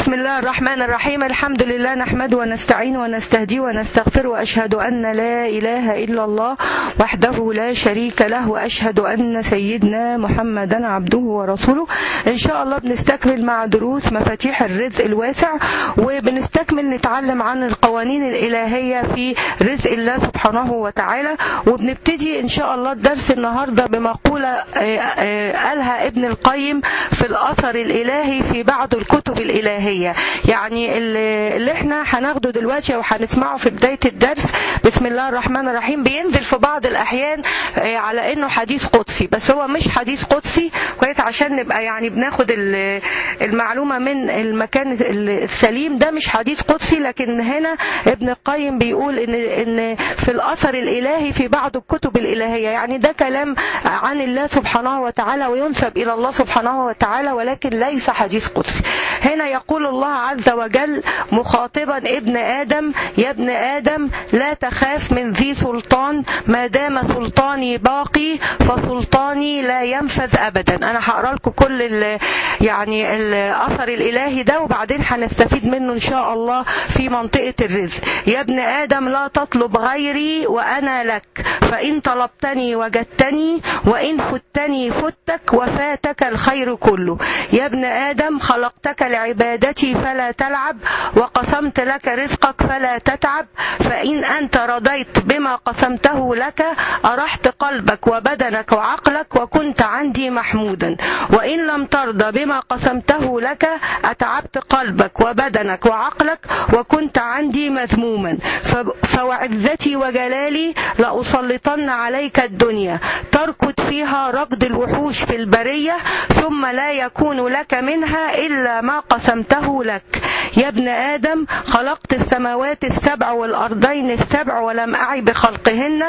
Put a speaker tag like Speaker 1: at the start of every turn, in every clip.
Speaker 1: بسم الله الرحمن الرحيم الحمد لله نحمده ونستعين ونستهديه ونستغفر وأشهد أن لا إله إلا الله وحده لا شريك له وأشهد أن سيدنا محمدا عبده ورسوله إن شاء الله بنستكمل مع دروس مفاتيح الرزق الواسع وبنستكمل نتعلم عن القوانين الإلهية في رزق الله سبحانه وتعالى وبنبتدي إن شاء الله الدرس النهاردة بمقولة آه، آه، قالها ابن القيم في الأثر الإلهي في بعض الكتب الإلهية يعني اللي اللي احنا هناخده دلوقتي أو هنسمعه في بداية الدرس بسم الله الرحمن الرحيم بينزل في بعض الأحيان آه، على إنه حديث قدسي بس هو مش حديث قدسي كويس عشان نبقى يعني بناخد ال- المعلومة من المكان السليم ده مش حديث قدسي لكن هنا ابن القيم بيقول إن إن في الأثر الإلهي في بعض الكتب الإلهية يعني ده كلام عن الله سبحانه وتعالى وينسب إلى الله سبحانه وتعالى ولكن ليس حديث قدسي هنا يقول الله عز وجل مخاطبا ابن آدم يا ابن آدم لا تخاف من ذي سلطان ما دام سلطاني باقي فسلطاني لا ينفذ أبدا أنا هقرا لكم كل ال يعني الأثر الإلهي ده وبعدين هنستفيد منه إن شاء الله في منطقة الرزق يا ابن آدم لا تطلب غيري وأنا لك فإن طلبتني وجدتني وإن فتني فتك وفاتك الخير كله يا ابن آدم خلقتك لعبادتي فلا تلعب وقسمت لك رزقك فلا تتعب فإن أنت رضيت بما قسمته لك أرحت قلبك وبدنك وعقلك وكنت عندي محمودا وإن لم ترضى بما قسمته لك أتعبت قلبك وبدنك وعقلك وكنت عندي مذموما ف- فوعزتي وجلالي لأسلطن عليك الدنيا تركض فيها ركض الوحوش في البرية ثم لا يكون لك منها إلا ما قسمته لك يا ابن آدم خلقت السماوات السبع والأرضين السبع ولم أعي بخلقهن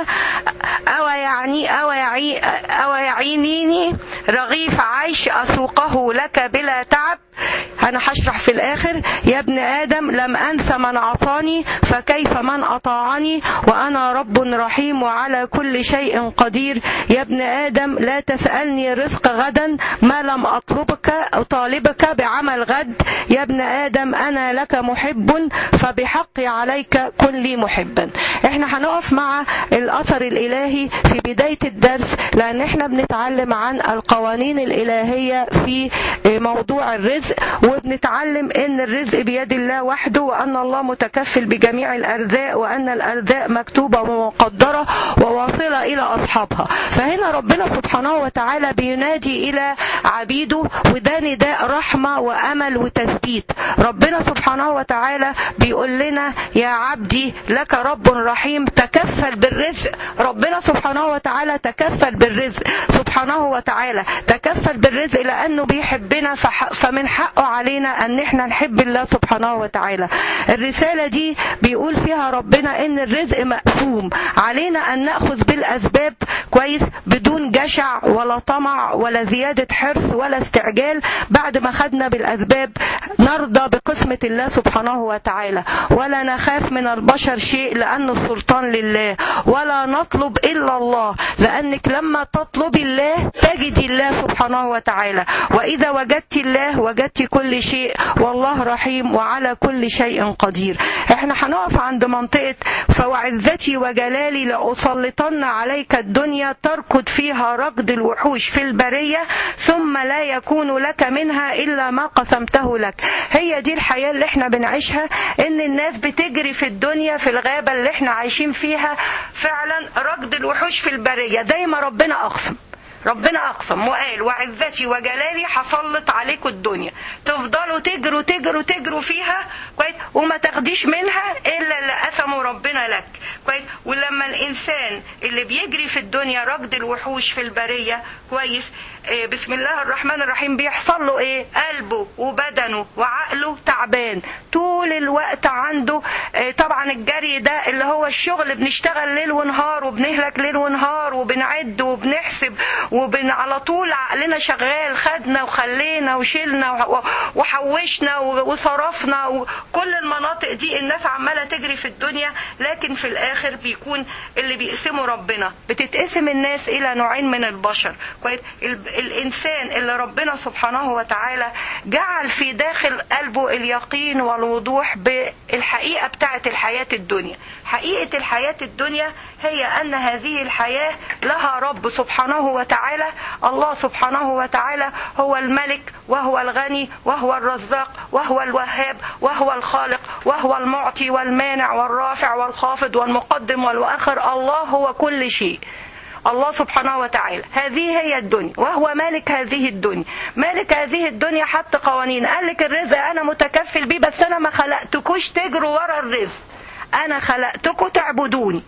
Speaker 1: أو يعني أو يعي أو يعينيني رغيف عيش أسوقه لك بلا تعب أنا هشرح في الآخر يا ابن آدم لم أنس من عصاني فكيف من أطاعني وأنا رب رحيم وعلى كل شيء قدير يا ابن آدم لا تسألني رزق غدا ما لم أطلبك أطالبك بعمل غد يا ابن آدم أنا لك محب فبحقي عليك كن لي محبا احنا هنقف مع الأثر الإلهي في بداية الدرس لأن احنا بنتعلم عن القوانين الإلهية في موضوع الرزق وبنتعلم ان الرزق بيد الله وحده وان الله متكفل بجميع الارزاق وان الارزاق مكتوبه ومقدره وواصله الى اصحابها فهنا ربنا سبحانه وتعالى بينادي الى عبيده وده نداء رحمه وامل وتثبيت ربنا سبحانه وتعالى بيقول لنا يا عبدي لك رب رحيم تكفل بالرزق ربنا سبحانه وتعالى تكفل بالرزق سبحانه وتعالى تكفل بالرزق لانه بيحبنا فح- فمن حقه علينا ان احنا نحب الله سبحانه وتعالى الرساله دي بيقول فيها ربنا ان الرزق مقسوم علينا ان ناخذ بالاسباب كويس بدون جشع ولا طمع ولا زياده حرص ولا استعجال بعد ما خدنا بالاسباب نرضى بقسمه الله سبحانه وتعالى ولا نخاف من البشر شيء لان السلطان لله ولا نطلب الا الله لانك لما تطلب الله تجد الله سبحانه وتعالى واذا وجدت الله وجدت كل شيء والله رحيم وعلى كل شيء قدير احنا هنقف عند منطقه فوعزتي وجلالي لاسلطن عليك الدنيا تركض فيها ركض الوحوش في البريه ثم لا يكون لك منها الا ما قسمته لك هي دي الحياه اللي احنا بنعيشها ان الناس بتجري في الدنيا في الغابه اللي احنا عايشين فيها فعلا ركض الوحوش في البريه دايما ربنا اقسم ربنا اقسم وقال وعزتي وجلالي هسلط عليكم الدنيا تفضلوا تجروا تجروا تجروا فيها كويس وما تاخديش منها الا اللي قسمه ربنا لك كويس ولما الانسان اللي بيجري في الدنيا ركض الوحوش في البريه كويس إيه، بسم الله الرحمن الرحيم بيحصل له ايه قلبه وبدنه وعقله تعبان طول الوقت عنده إيه، طبعا الجري ده اللي هو الشغل بنشتغل ليل ونهار وبنهلك ليل ونهار وبنعد وبنحسب وبن على طول عقلنا شغال خدنا وخلينا وشيلنا و- وحوشنا و- وصرفنا وكل المناطق دي الناس عماله تجري في الدنيا لكن في الاخر بيكون اللي بيقسمه ربنا بتتقسم الناس الى نوعين من البشر كويس ال- الانسان اللي ربنا سبحانه وتعالى جعل في داخل قلبه اليقين والوضوح بالحقيقه بتاعه الحياه الدنيا حقيقه الحياه الدنيا هي ان هذه الحياه لها رب سبحانه وتعالى الله سبحانه وتعالى هو الملك وهو الغني وهو الرزاق وهو الوهاب وهو الخالق وهو المعطي والمانع والرافع والخافض والمقدم والمؤخر الله هو كل شيء الله سبحانه وتعالى هذه هي الدنيا وهو مالك هذه الدنيا مالك هذه الدنيا حط قوانين قال لك الرزق انا متكفل بيه بس انا ما خلقتكوش تجروا ورا الرزق انا خلقتكم تعبدوني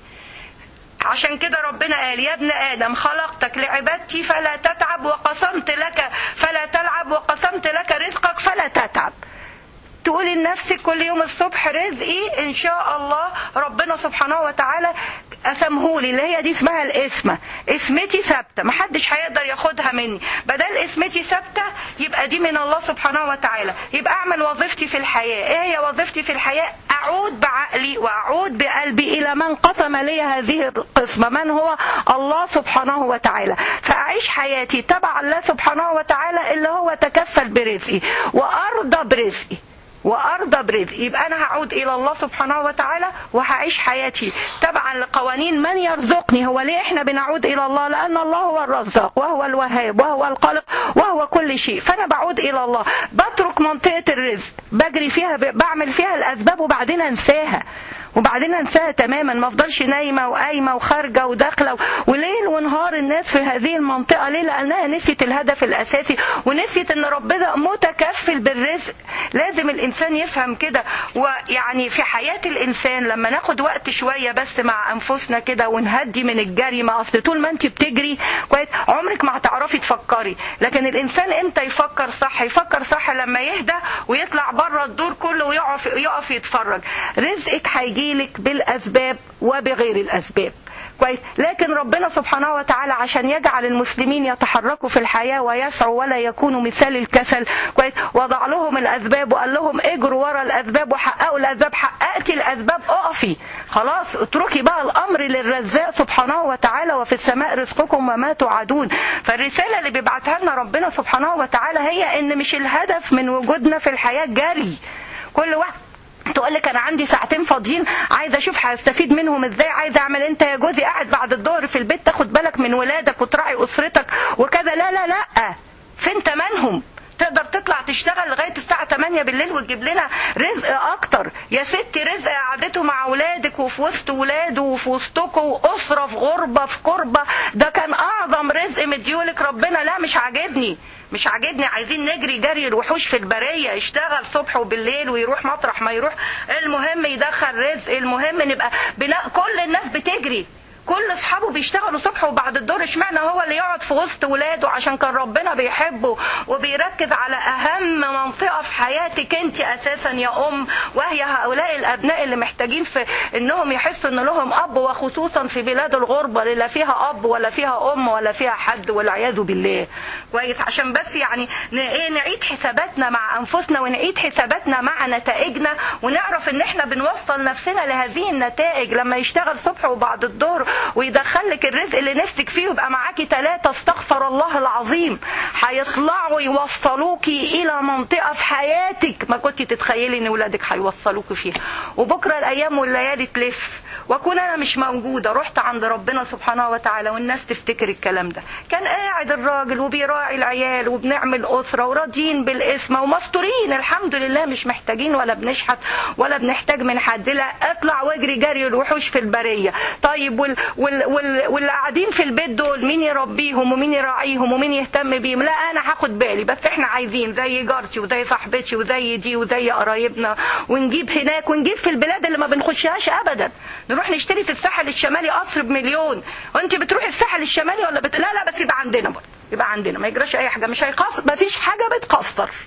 Speaker 1: عشان كده ربنا قال يا ابن ادم خلقتك لعبادتي فلا تتعب وقسمت لك فلا تلعب وقسمت لك رزقك فلا تتعب تقولي لنفسك كل يوم الصبح رزقي ان شاء الله ربنا سبحانه وتعالى قسمهولي اللي هي دي اسمها الاسمة اسمتي ثابتة محدش هيقدر ياخدها مني بدل اسمتي ثابتة يبقى دي من الله سبحانه وتعالى يبقى اعمل وظيفتي في الحياة ايه هي وظيفتي في الحياة اعود بعقلي واعود بقلبي الى من قسم لي هذه القسمة من هو الله سبحانه وتعالى فاعيش حياتي تبع الله سبحانه وتعالى اللي هو تكفل برزقي وارضى برزقي وارضى برزقي يبقى انا هعود الى الله سبحانه وتعالى وهعيش حياتي تبعا لقوانين من يرزقني هو ليه احنا بنعود الى الله لان الله هو الرزاق وهو الوهاب وهو الخالق وهو كل شيء فانا بعود الى الله بترك منطقه الرزق بجري فيها بعمل فيها الاسباب وبعدين انساها وبعدين انساها تماما ما افضلش نايمه وقايمه وخارجه وداخله وليل ونهار الناس في هذه المنطقه ليه لانها نسيت الهدف الاساسي ونسيت ان ربنا متكفل بالرزق لازم الانسان يفهم كده ويعني في حياه الانسان لما ناخد وقت شويه بس مع انفسنا كده ونهدي من الجري ما اصل طول ما انت بتجري كويس عمرك ما هتعرفي تفكري لكن الانسان امتى يفكر صح يفكر صح لما يهدى ويطلع بره الدور كله ويقف يقف يتفرج رزقك هيجي يجيلك بالأسباب وبغير الأسباب كويس لكن ربنا سبحانه وتعالى عشان يجعل المسلمين يتحركوا في الحياة ويسعوا ولا يكونوا مثال الكسل كويس وضع لهم الأسباب وقال لهم اجروا ورا الأسباب وحققوا الأسباب حققت الأسباب اقفي خلاص اتركي بقى الأمر للرزاق سبحانه وتعالى وفي السماء رزقكم وما توعدون فالرسالة اللي بيبعتها لنا ربنا سبحانه وتعالى هي ان مش الهدف من وجودنا في الحياة جري كل واحد تقول لك انا عندي ساعتين فاضيين عايزه اشوف هستفيد منهم ازاي عايزه اعمل انت يا جوزي قاعد بعد الظهر في البيت تاخد بالك من ولادك وتراعي اسرتك وكذا لا لا لا فين تمنهم تقدر تطلع تشتغل لغايه الساعه 8 بالليل وتجيب لنا رزق اكتر يا ستي رزق قعدته مع اولادك وفي وسط ولاده وفي وسطكم واسره في غربه في كربه ده كان اعظم رزق مديولك ربنا لا مش عاجبني مش عاجبني عايزين نجري جري الوحوش في البريه يشتغل صبح وبالليل ويروح مطرح ما يروح المهم يدخل رزق المهم نبقى بناء كل الناس بتجري كل اصحابه بيشتغلوا صبح وبعد الظهر اشمعنى هو اللي يقعد في وسط ولاده عشان كان ربنا بيحبه وبيركز على اهم منطقه في حياتك انت اساسا يا ام وهي هؤلاء الابناء اللي محتاجين في انهم يحسوا ان لهم اب وخصوصا في بلاد الغربه اللي لا فيها اب ولا فيها ام ولا فيها حد والعياذ بالله كويس عشان بس يعني ايه نعيد حساباتنا مع انفسنا ونعيد حساباتنا مع نتائجنا ونعرف ان احنا بنوصل نفسنا لهذه النتائج لما يشتغل صبح وبعد الظهر ويدخل لك الرزق اللي نفسك فيه ويبقى معاكي ثلاثة استغفر الله العظيم هيطلعوا يوصلوكي إلى منطقة في حياتك ما كنت تتخيلي إن ولادك هيوصلوكي فيها وبكرة الأيام والليالي تلف واكون انا مش موجوده رحت عند ربنا سبحانه وتعالى والناس تفتكر الكلام ده كان قاعد الراجل وبيراعي العيال وبنعمل اسره وراضيين بالاسمه ومستورين الحمد لله مش محتاجين ولا بنشحت ولا بنحتاج من حد لا اطلع واجري جري الوحوش في البريه طيب وال وال وال واللي قاعدين في البيت دول مين يربيهم ومين يراعيهم ومين يهتم بيهم لا انا هاخد بالي بس احنا عايزين زي جارتي وزي صاحبتي وزي دي وزي قرايبنا ونجيب هناك ونجيب في البلاد اللي ما بنخشهاش ابدا نروح نشتري في الساحل الشمالي قصر بمليون وانت بتروحي الساحل الشمالي ولا بت... لا لا بس يبقى عندنا برضه يبقى عندنا ما يجراش اي حاجه مش هيقصر ما فيش حاجه بتقصر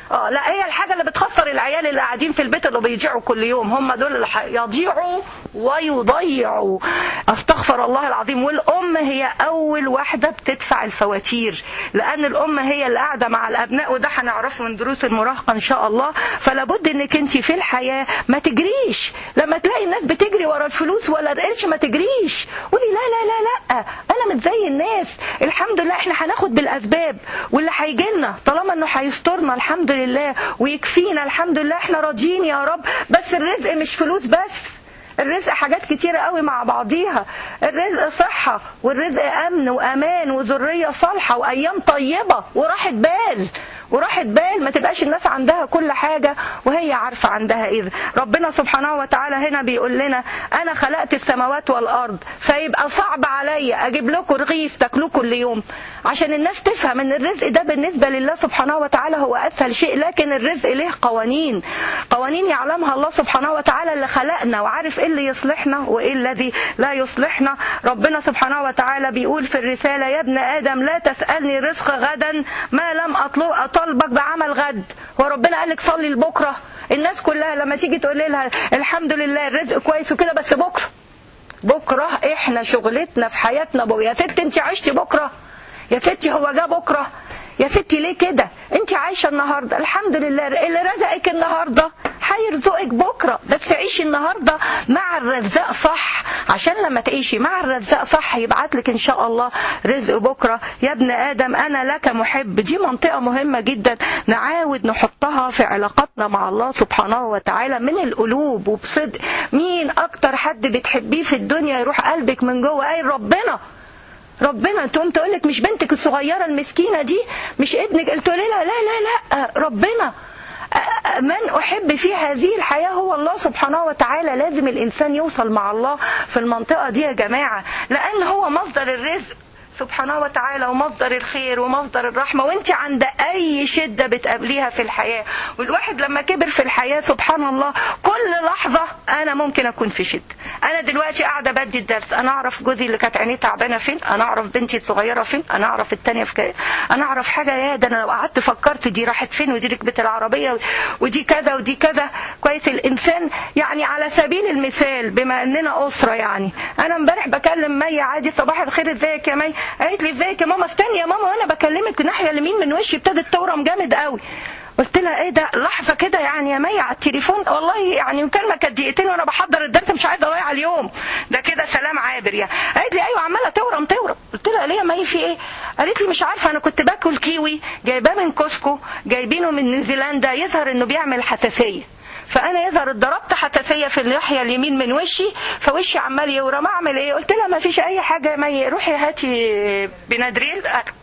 Speaker 1: اه لا هي الحاجه اللي بتخسر العيال اللي قاعدين في البيت اللي بيضيعوا كل يوم هم دول اللي ح- يضيعوا ويضيعوا استغفر الله العظيم والام هي اول واحده بتدفع الفواتير لان الام هي اللي قاعده مع الابناء وده هنعرفه من دروس المراهقه ان شاء الله فلا بد انك انت في الحياه ما تجريش لما تلاقي الناس بتجري ورا الفلوس ولا القرش ما تجريش قولي لا لا لا لا انا مش زي الناس الحمد لله احنا هناخد بالاسباب واللي هيجي لنا طالما انه هيسترنا الحمد لله ويكفينا الحمد لله احنا راضيين يا رب بس الرزق مش فلوس بس الرزق حاجات كتيرة قوي مع بعضيها الرزق صحة والرزق أمن وأمان وذرية صالحة وأيام طيبة وراحة بال وراحة بال ما تبقاش الناس عندها كل حاجة وهي عارفة عندها إيه ربنا سبحانه وتعالى هنا بيقول لنا أنا خلقت السماوات والأرض فيبقى صعب عليا أجيب لكم رغيف تاكلوه كل يوم عشان الناس تفهم ان الرزق ده بالنسبة لله سبحانه وتعالى هو أسهل شيء لكن الرزق له قوانين قوانين يعلمها الله سبحانه وتعالى اللي خلقنا وعارف ايه اللي يصلحنا وايه الذي لا يصلحنا ربنا سبحانه وتعالى بيقول في الرسالة يا ابن آدم لا تسألني رزق غدا ما لم أطلب أطلبك بعمل غد هو ربنا قال لك صلي لبكرة الناس كلها لما تيجي تقول لها الحمد لله الرزق كويس وكده بس بكرة بكرة احنا شغلتنا في حياتنا بو يا ست انت عشتي بكرة يا ستي هو جه بكرة يا ستي ليه كده انت عايشة النهاردة الحمد لله اللي رزقك النهاردة هيرزقك بكرة بس عيشي النهاردة مع الرزاق صح عشان لما تعيشي مع الرزاق صح يبعت لك ان شاء الله رزق بكرة يا ابن ادم انا لك محب دي منطقة مهمة جدا نعاود نحطها في علاقتنا مع الله سبحانه وتعالى من القلوب وبصدق مين اكتر حد بتحبيه في الدنيا يروح قلبك من جوه اي ربنا ربنا تقوم تقول لك مش بنتك الصغيره المسكينه دي مش ابنك قلت لها لا لا لا ربنا من أحب في هذه الحياة هو الله سبحانه وتعالى لازم الإنسان يوصل مع الله في المنطقة دي يا جماعة لأن هو مصدر الرزق سبحانه وتعالى ومصدر الخير ومصدر الرحمة وانت عند اي شدة بتقابليها في الحياة والواحد لما كبر في الحياة سبحان الله كل لحظة انا ممكن اكون في شدة انا دلوقتي قاعدة بدي الدرس انا اعرف جوزي اللي كانت عينيه تعبانة فين انا اعرف بنتي الصغيرة فين انا اعرف التانية في كده انا اعرف حاجة يا ده انا لو قعدت فكرت دي راحت فين ودي ركبت العربية ودي كذا ودي كذا كويس الانسان يعني على سبيل المثال بما اننا اسرة يعني انا امبارح بكلم مي عادي صباح الخير ازيك يا مي قالت لي ازيك يا ماما استني يا ماما وانا بكلمك الناحيه اليمين من وشي ابتدت تورم جامد قوي قلت لها ايه ده لحظه كده يعني يا مي على التليفون والله يعني مكالمه كانت دقيقتين وانا بحضر الدرس مش عايزه اضيع اليوم ده كده سلام عابر يعني قالت لي ايوه عماله تورم تورم قلت لها ليه يا مي في ايه قالت لي مش عارفه انا كنت باكل كيوي جايباه من كوسكو جايبينه من نيوزيلندا يظهر انه بيعمل حساسيه فانا يظهر اتضربت حساسيه في الناحيه اليمين من وشي فوشي عمال يورم اعمل ايه قلت لها ما فيش اي حاجه مي روحي هاتي بنادريل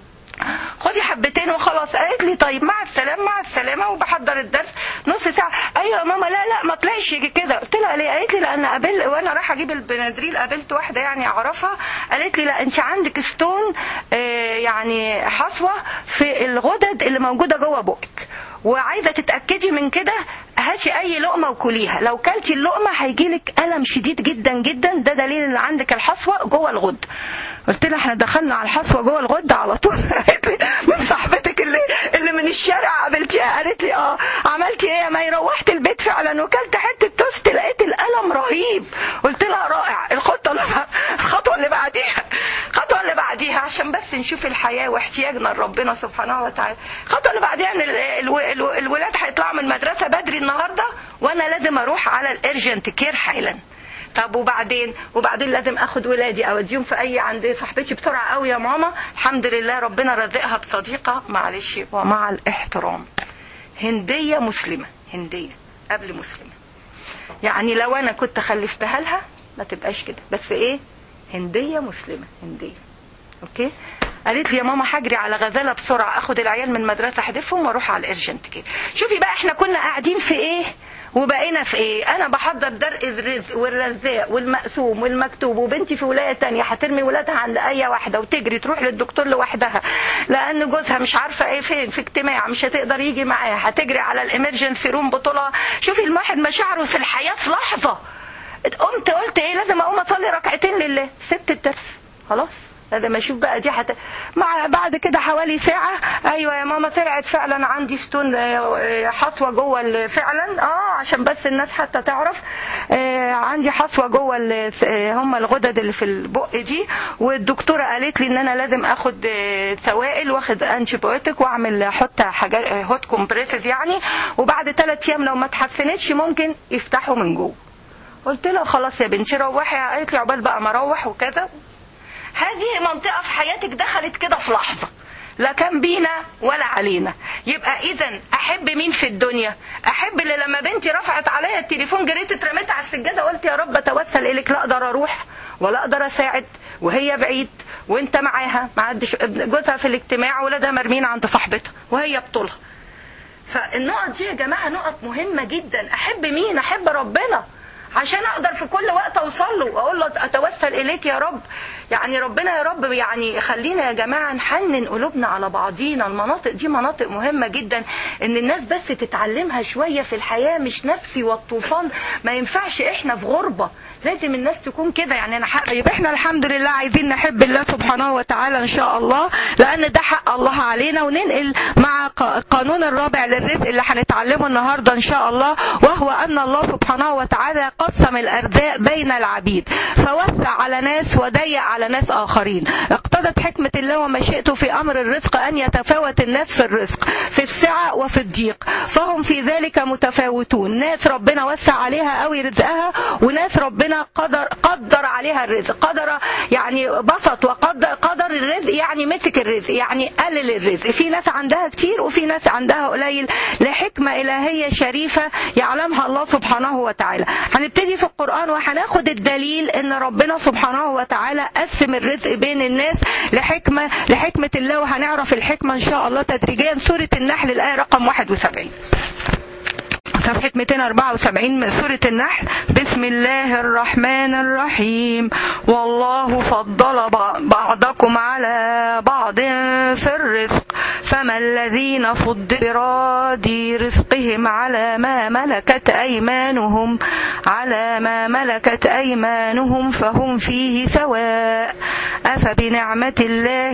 Speaker 1: خدي حبتين وخلاص قالت لي طيب مع السلامه مع السلامه وبحضر الدرس نص ساعه ايوه يا ماما لا لا ما طلعش كده قلت لها ليه قالت لي لان قابل وانا رايحه اجيب البنادريل قابلت واحده يعني اعرفها قالت لي لا انت عندك ستون آه يعني حصوه في الغدد اللي موجوده جوه بقك وعايزه تتاكدي من كده هاتي اي لقمه وكليها لو كلتي اللقمه هيجيلك الم شديد جدا جدا ده دليل ان عندك الحصوه جوه الغد قلت لها احنا دخلنا على الحصوه جوه الغد على طول من صاحبتك اللي اللي من الشارع قابلتيها قالت لي اه عملتي ايه يا مي روحت البيت فعلا وكلت حته توست لقيت الالم رهيب قلت لها رائع الخطه اللي الخطوه اللي بعديها الخطوه اللي بعديها عشان بس نشوف الحياه واحتياجنا لربنا سبحانه وتعالى الخطوه اللي بعديها ان الولاد هيطلعوا من المدرسه بدري النهارده وانا لازم اروح على الارجنت كير حالا طب وبعدين وبعدين لازم اخد ولادي اوديهم في اي عند صاحبتي بسرعه قوي يا ماما الحمد لله ربنا رزقها بصديقه معلش ومع الاحترام هنديه مسلمه هنديه قبل مسلمه يعني لو انا كنت خلفتها لها ما تبقاش كده بس ايه هنديه مسلمه هنديه اوكي قالت لي يا ماما هجري على غزاله بسرعه اخد العيال من المدرسه احدفهم واروح على الارجنت كده شوفي بقى احنا كنا قاعدين في ايه وبقينا في ايه انا بحضر درء الرزق والرزاق والمقسوم والمكتوب وبنتي في ولايه تانية هترمي ولادها عند اي واحده وتجري تروح للدكتور لوحدها لان جوزها مش عارفه ايه فين في اجتماع مش هتقدر يجي معاها هتجري على الامرجنسي روم بطولها شوفي الواحد مشاعره في الحياه في لحظه قمت قلت ايه لازم اقوم اصلي ركعتين لله سبت الدرس خلاص هذا ما اشوف بقى دي حت... مع بعد كده حوالي ساعة ايوه يا ماما طلعت فعلا عندي ستون آه، آه، حصوة جوه ال- فعلا اه عشان بس الناس حتى تعرف آه عندي حصوة جوه ال- آه، هم الغدد اللي في البق دي والدكتورة قالت لي ان انا لازم اخد آه، سوائل واخد انتيبيوتيك واعمل احط حاجات آه، هوت كومبريسز يعني وبعد ثلاث ايام لو ما اتحسنتش ممكن يفتحوا من جوه قلت لها خلاص يا بنتي روحي قالت لي عقبال بقى ما اروح وكذا هذه منطقة في حياتك دخلت كده في لحظة لا كان بينا ولا علينا يبقى اذا احب مين في الدنيا احب اللي لما بنتي رفعت عليا التليفون جريت اترميت على السجاده قلت يا رب اتوسل اليك لا اقدر اروح ولا اقدر اساعد وهي بعيد وانت معاها ما عندش جوزها في الاجتماع ولادها مرمين عند صاحبتها وهي بطولها فالنقط دي يا جماعه نقط مهمه جدا احب مين احب ربنا عشان اقدر في كل وقت اوصل له واقول له اتوسل اليك يا رب يعني ربنا يا رب يعني خلينا يا جماعه نحنن قلوبنا على بعضينا المناطق دي مناطق مهمه جدا ان الناس بس تتعلمها شويه في الحياه مش نفسي والطوفان ما ينفعش احنا في غربه لازم الناس تكون كده يعني انا حق يبقى احنا الحمد لله عايزين نحب الله سبحانه وتعالى ان شاء الله لان ده حق الله علينا وننقل مع ق- القانون الرابع للرزق اللي هنتعلمه النهارده ان شاء الله وهو ان الله سبحانه وتعالى قسم الارزاق بين العبيد فوسع على ناس وضيق على ناس اخرين اقتضت حكمه الله ومشيئته في امر الرزق ان يتفاوت الناس في الرزق في السعه وفي الضيق فهم في ذلك متفاوتون ناس ربنا وسع عليها قوي رزقها وناس ربنا قدر قدر عليها الرزق قدر يعني بسط وقدر قدر الرزق يعني مسك الرزق يعني قلل الرزق في ناس عندها كتير وفي ناس عندها قليل لحكمة إلهية شريفة يعلمها الله سبحانه وتعالى هنبتدي في القرآن وهناخد الدليل ان ربنا سبحانه وتعالى قسم الرزق بين الناس لحكمة لحكمة الله وهنعرف الحكمة ان شاء الله تدريجيا سورة النحل الآية رقم 71 صفحة 274 من سورة النحل بسم الله الرحمن الرحيم والله فضل ب- بعضكم على بعض في الرزق فما الذين فضلوا براد رزقهم على ما ملكت أيمانهم على ما ملكت أيمانهم فهم فيه سواء أفبنعمة الله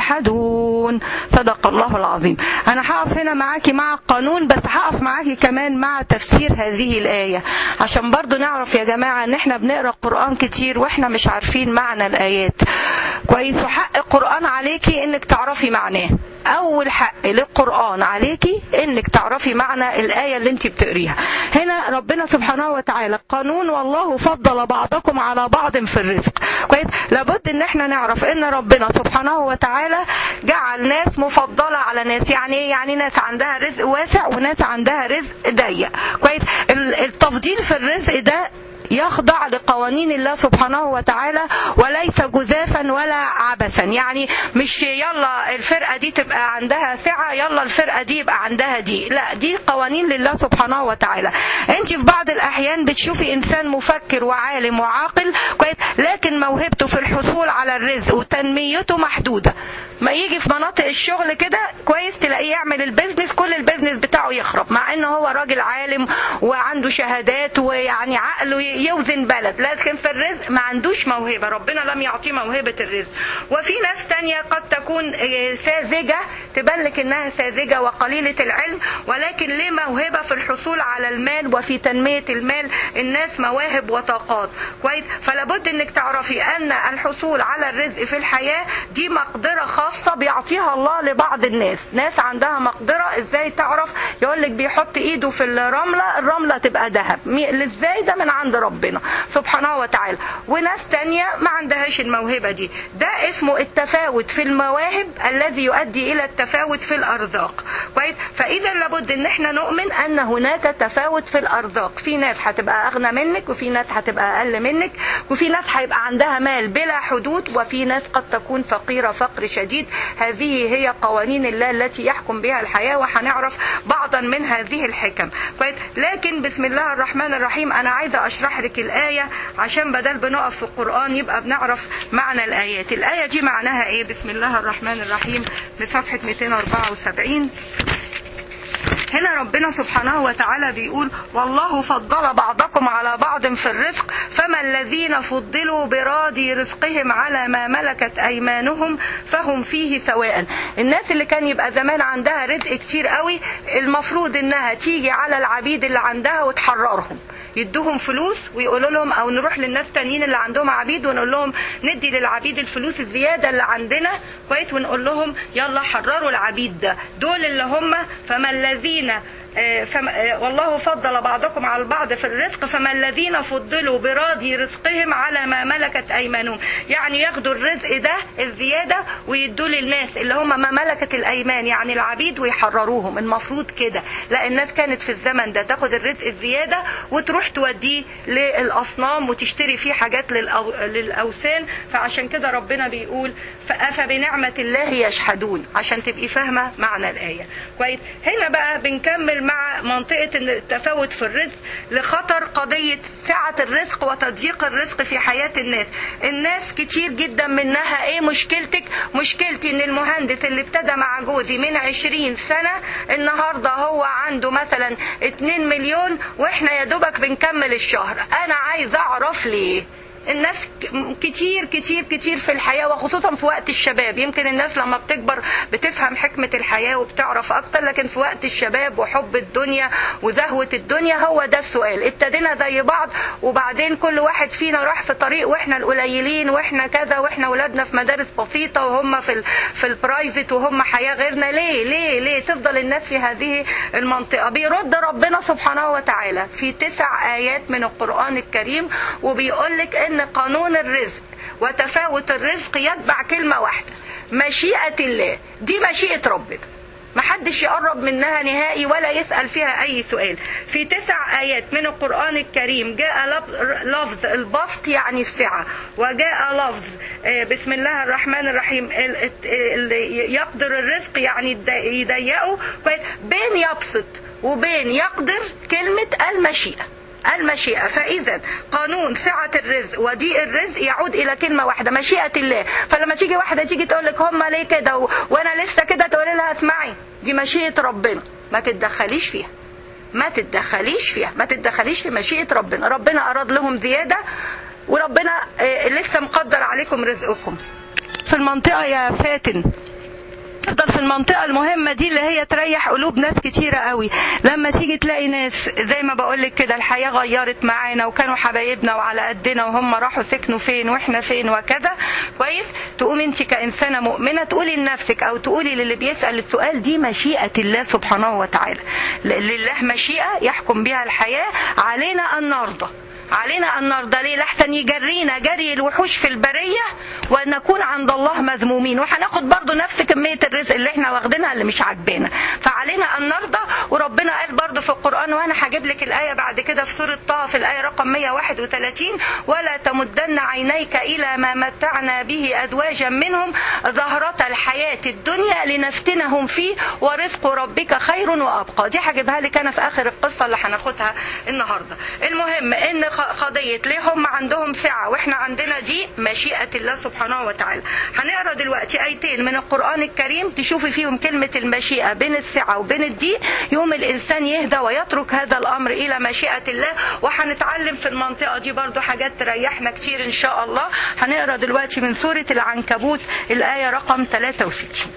Speaker 1: يجحدون صدق الله العظيم أنا هقف هنا معاكي مع القانون بس هقف معاكي كمان مع تفسير هذه الآية عشان برضو نعرف يا جماعة ان احنا بنقرأ القرآن كتير واحنا مش عارفين معنى الآيات كويس وحق القرآن عليكي انك تعرفي معناه اول حق للقرآن عليكي انك تعرفي معنى الآية اللي انت بتقريها هنا ربنا سبحانه وتعالى قانون والله فضل بعضكم على بعض في الرزق كويس لابد ان احنا نعرف ان ربنا سبحانه وتعالى جعل ناس مفضلة على ناس يعني ايه يعني ناس عندها رزق واسع وناس عندها رزق ضيق كويس ال- التفضيل في الرزق ده يخضع لقوانين الله سبحانه وتعالى وليس جزافا ولا عبثا يعني مش يلا الفرقة دي تبقى عندها سعة يلا الفرقة دي يبقى عندها دي لا دي قوانين لله سبحانه وتعالى انت في بعض الاحيان بتشوفي انسان مفكر وعالم وعاقل كويس لكن موهبته في الحصول على الرزق وتنميته محدودة ما يجي في مناطق الشغل كده كويس تلاقيه يعمل البيزنس كل البيزنس بتاعه يخرب مع انه هو راجل عالم وعنده شهادات ويعني عقله يوزن بلد لكن في الرزق ما عندوش موهبة ربنا لم يعطيه موهبة الرزق وفي ناس تانية قد تكون آه، ساذجة تبان لك انها ساذجة وقليلة العلم ولكن ليه موهبة في الحصول على المال وفي تنمية المال الناس مواهب وطاقات كويس فلا بد انك تعرفي ان الحصول على الرزق في الحياة دي مقدرة خاصة بيعطيها الله لبعض الناس ناس عندها مقدرة ازاي تعرف يقول لك بيحط ايده في الرملة الرملة تبقى ذهب مي- ازاي ده من عند ربنا سبحانه وتعالى وناس تانية ما عندهاش الموهبة دي ده اسمه التفاوت في المواهب الذي يؤدي الى التفاوت في الارزاق كويس فاذا لابد ان احنا نؤمن ان هناك تفاوت في الارزاق في ناس هتبقى اغنى منك وفي ناس هتبقى اقل منك وفي ناس هيبقى عندها مال بلا حدود وفي ناس قد تكون فقيرة فقر شديد هذه هي قوانين الله التي يحكم بها الحياة وهنعرف بعضا من هذه الحكم كويس لكن بسم الله الرحمن الرحيم انا عايزة اشرح لك الآية عشان بدل بنقف في القرآن يبقى بنعرف معنى الآيات الآية دي معناها ايه بسم الله الرحمن الرحيم من صفحة 274 هنا ربنا سبحانه وتعالى بيقول والله فضل بعضكم على بعض في الرزق فما الذين فضلوا براد رزقهم على ما ملكت ايمانهم فهم فيه سواء الناس اللي كان يبقى زمان عندها رزق كتير قوي المفروض انها تيجي على العبيد اللي عندها وتحررهم يدوهم فلوس ويقولوا لهم او نروح للناس تانيين اللي عندهم عبيد ونقول لهم ندي للعبيد الفلوس الزياده اللي عندنا كويس ونقول لهم يلا حرروا العبيد ده دول اللي هم فما الذين فما والله فضل بعضكم على البعض في الرزق فما الذين فضلوا براضي رزقهم على ما ملكت ايمانهم يعني ياخدوا الرزق ده الزياده ويدوه للناس اللي هم ما ملكت الايمان يعني العبيد ويحرروهم المفروض كده لا الناس كانت في الزمن ده تاخد الرزق الزياده وتروح توديه للاصنام وتشتري فيه حاجات للأو... للاوثان فعشان كده ربنا بيقول فبنعمه الله يشهدون عشان تبقي فاهمه معنى الايه كويس هنا بقى بنكمل مع منطقة التفاوت في الرزق لخطر قضية سعة الرزق وتضييق الرزق في حياة الناس الناس كتير جدا منها ايه مشكلتك مشكلتي ان المهندس اللي ابتدى مع جوزي من عشرين سنة النهاردة هو عنده مثلا اتنين مليون واحنا يا دوبك بنكمل الشهر انا عايز اعرف ليه الناس كتير كتير كتير في الحياة وخصوصا في وقت الشباب يمكن الناس لما بتكبر بتفهم حكمة الحياة وبتعرف أكتر لكن في وقت الشباب وحب الدنيا وزهوة الدنيا هو ده السؤال ابتدينا زي بعض وبعدين كل واحد فينا راح في طريق واحنا القليلين واحنا كذا واحنا ولادنا في مدارس بسيطة وهم في ال في البرايفت وهم حياة غيرنا ليه ليه ليه تفضل الناس في هذه المنطقة بيرد ربنا سبحانه وتعالى في تسع آيات من القرآن الكريم وبيقول لك ان قانون الرزق وتفاوت الرزق يتبع كلمة واحدة مشيئة الله دي مشيئة ربنا محدش يقرب منها نهائي ولا يسأل فيها أي سؤال في تسع آيات من القرآن الكريم جاء لفظ البسط يعني السعة وجاء لفظ بسم الله الرحمن الرحيم يقدر الرزق يعني يضيقه بين يبسط وبين يقدر كلمة المشيئة المشيئة فإذا قانون سعة الرزق وضيق الرزق يعود إلى كلمة واحدة مشيئة الله فلما تيجي واحدة تيجي تقول لك هم ليه كده و... وأنا لسه كده تقول لها اسمعي دي مشيئة ربنا ما تتدخليش فيها ما تتدخليش فيها ما تتدخليش في مشيئة ربنا ربنا أراد لهم زيادة وربنا لسه مقدر عليكم رزقكم في المنطقة يا فاتن تفضل في المنطقة المهمة دي اللي هي تريح قلوب ناس كتيرة قوي لما تيجي تلاقي ناس زي ما بقولك كده الحياة غيرت معانا وكانوا حبايبنا وعلى قدنا وهم راحوا سكنوا فين واحنا فين وكذا كويس تقوم انت كإنسانة مؤمنة تقولي لنفسك او تقولي للي بيسأل السؤال دي مشيئة الله سبحانه وتعالى لله مشيئة يحكم بها الحياة علينا أن نرضى علينا أن نرضى ليه لحسن يجرينا جري الوحوش في البرية ونكون عند الله مذمومين وهناخد برضو نفس كمية الرزق اللي احنا واخدينها اللي مش عاجبانا فعلينا أن نرضى وربنا قال برضو في القرآن وأنا هجيب لك الآية بعد كده في سورة طه في الآية رقم 131 ولا تمدن عينيك إلى ما متعنا به أزواجا منهم زهرة الحياة الدنيا لنفتنهم فيه ورزق ربك خير وأبقى دي هجيبها لك أنا في آخر القصة اللي هناخدها النهاردة المهم إن قضية ليه هم عندهم سعة واحنا عندنا دي مشيئة الله سبحانه وتعالى هنقرا دلوقتي ايتين من القرآن الكريم تشوفي فيهم كلمة المشيئة بين السعة وبين الضيق يوم الانسان يهدى ويترك هذا الامر الى مشيئة الله وهنتعلم في المنطقة دي برضو حاجات تريحنا كتير ان شاء الله هنقرا دلوقتي من سورة العنكبوت الآية رقم 63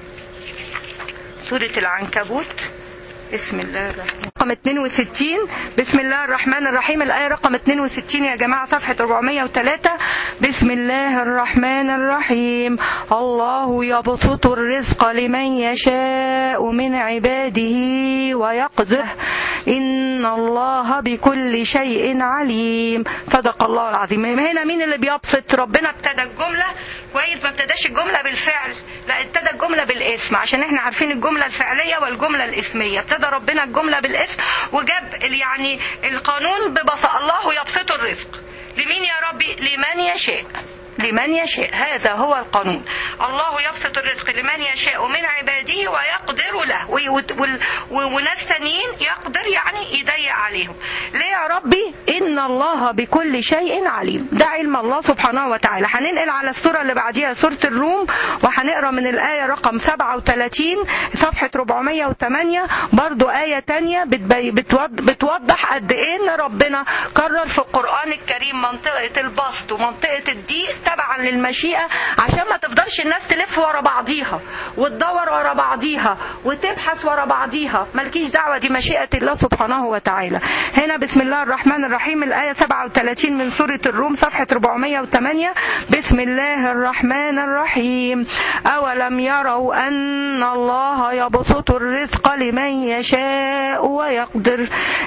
Speaker 1: سورة العنكبوت بسم الله الرحمن رقم 62 بسم الله الرحمن الرحيم الآية رقم 62 يا جماعة صفحة 403 بسم الله الرحمن الرحيم الله يبسط الرزق لمن يشاء من عباده ويقدر إن الله بكل شيء عليم صدق الله العظيم هنا مين اللي بيبسط ربنا ابتدى الجملة كويس ما ابتداش الجملة بالفعل لا ابتدى الجملة بالاسم عشان احنا عارفين الجملة الفعلية والجملة الاسمية ابتدى ربنا الجملة بالاسم وجاب يعني القانون ببسط الله يبسط الرزق لمين يا ربي لمن يشاء لمن يشاء هذا هو القانون الله يبسط الرزق لمن يشاء من عباده ويقدر له وناس ثانيين يقدر يعني يضيق عليهم ليه يا ربي إن الله بكل شيء عليم ده علم الله سبحانه وتعالى هننقل على السورة اللي بعديها سورة الروم وهنقرا من الآية رقم 37 صفحة 408 برضو آية تانية بتبي بتوض بتوضح قد إيه إن ربنا قرر في القرآن الكريم منطقة البسط ومنطقة الضيق تبعا للمشيئة عشان ما تفضلش الناس تلف ورا بعضيها وتدور ورا بعضيها وتبحث ورا بعضيها مالكيش دعوة دي مشيئة الله سبحانه وتعالى هنا بسم الله الرحمن الرحيم الآية 37 من سورة الروم صفحة 408 بسم الله الرحمن الرحيم أولم يروا أن الله يبسط الرزق لمن يشاء ويقدر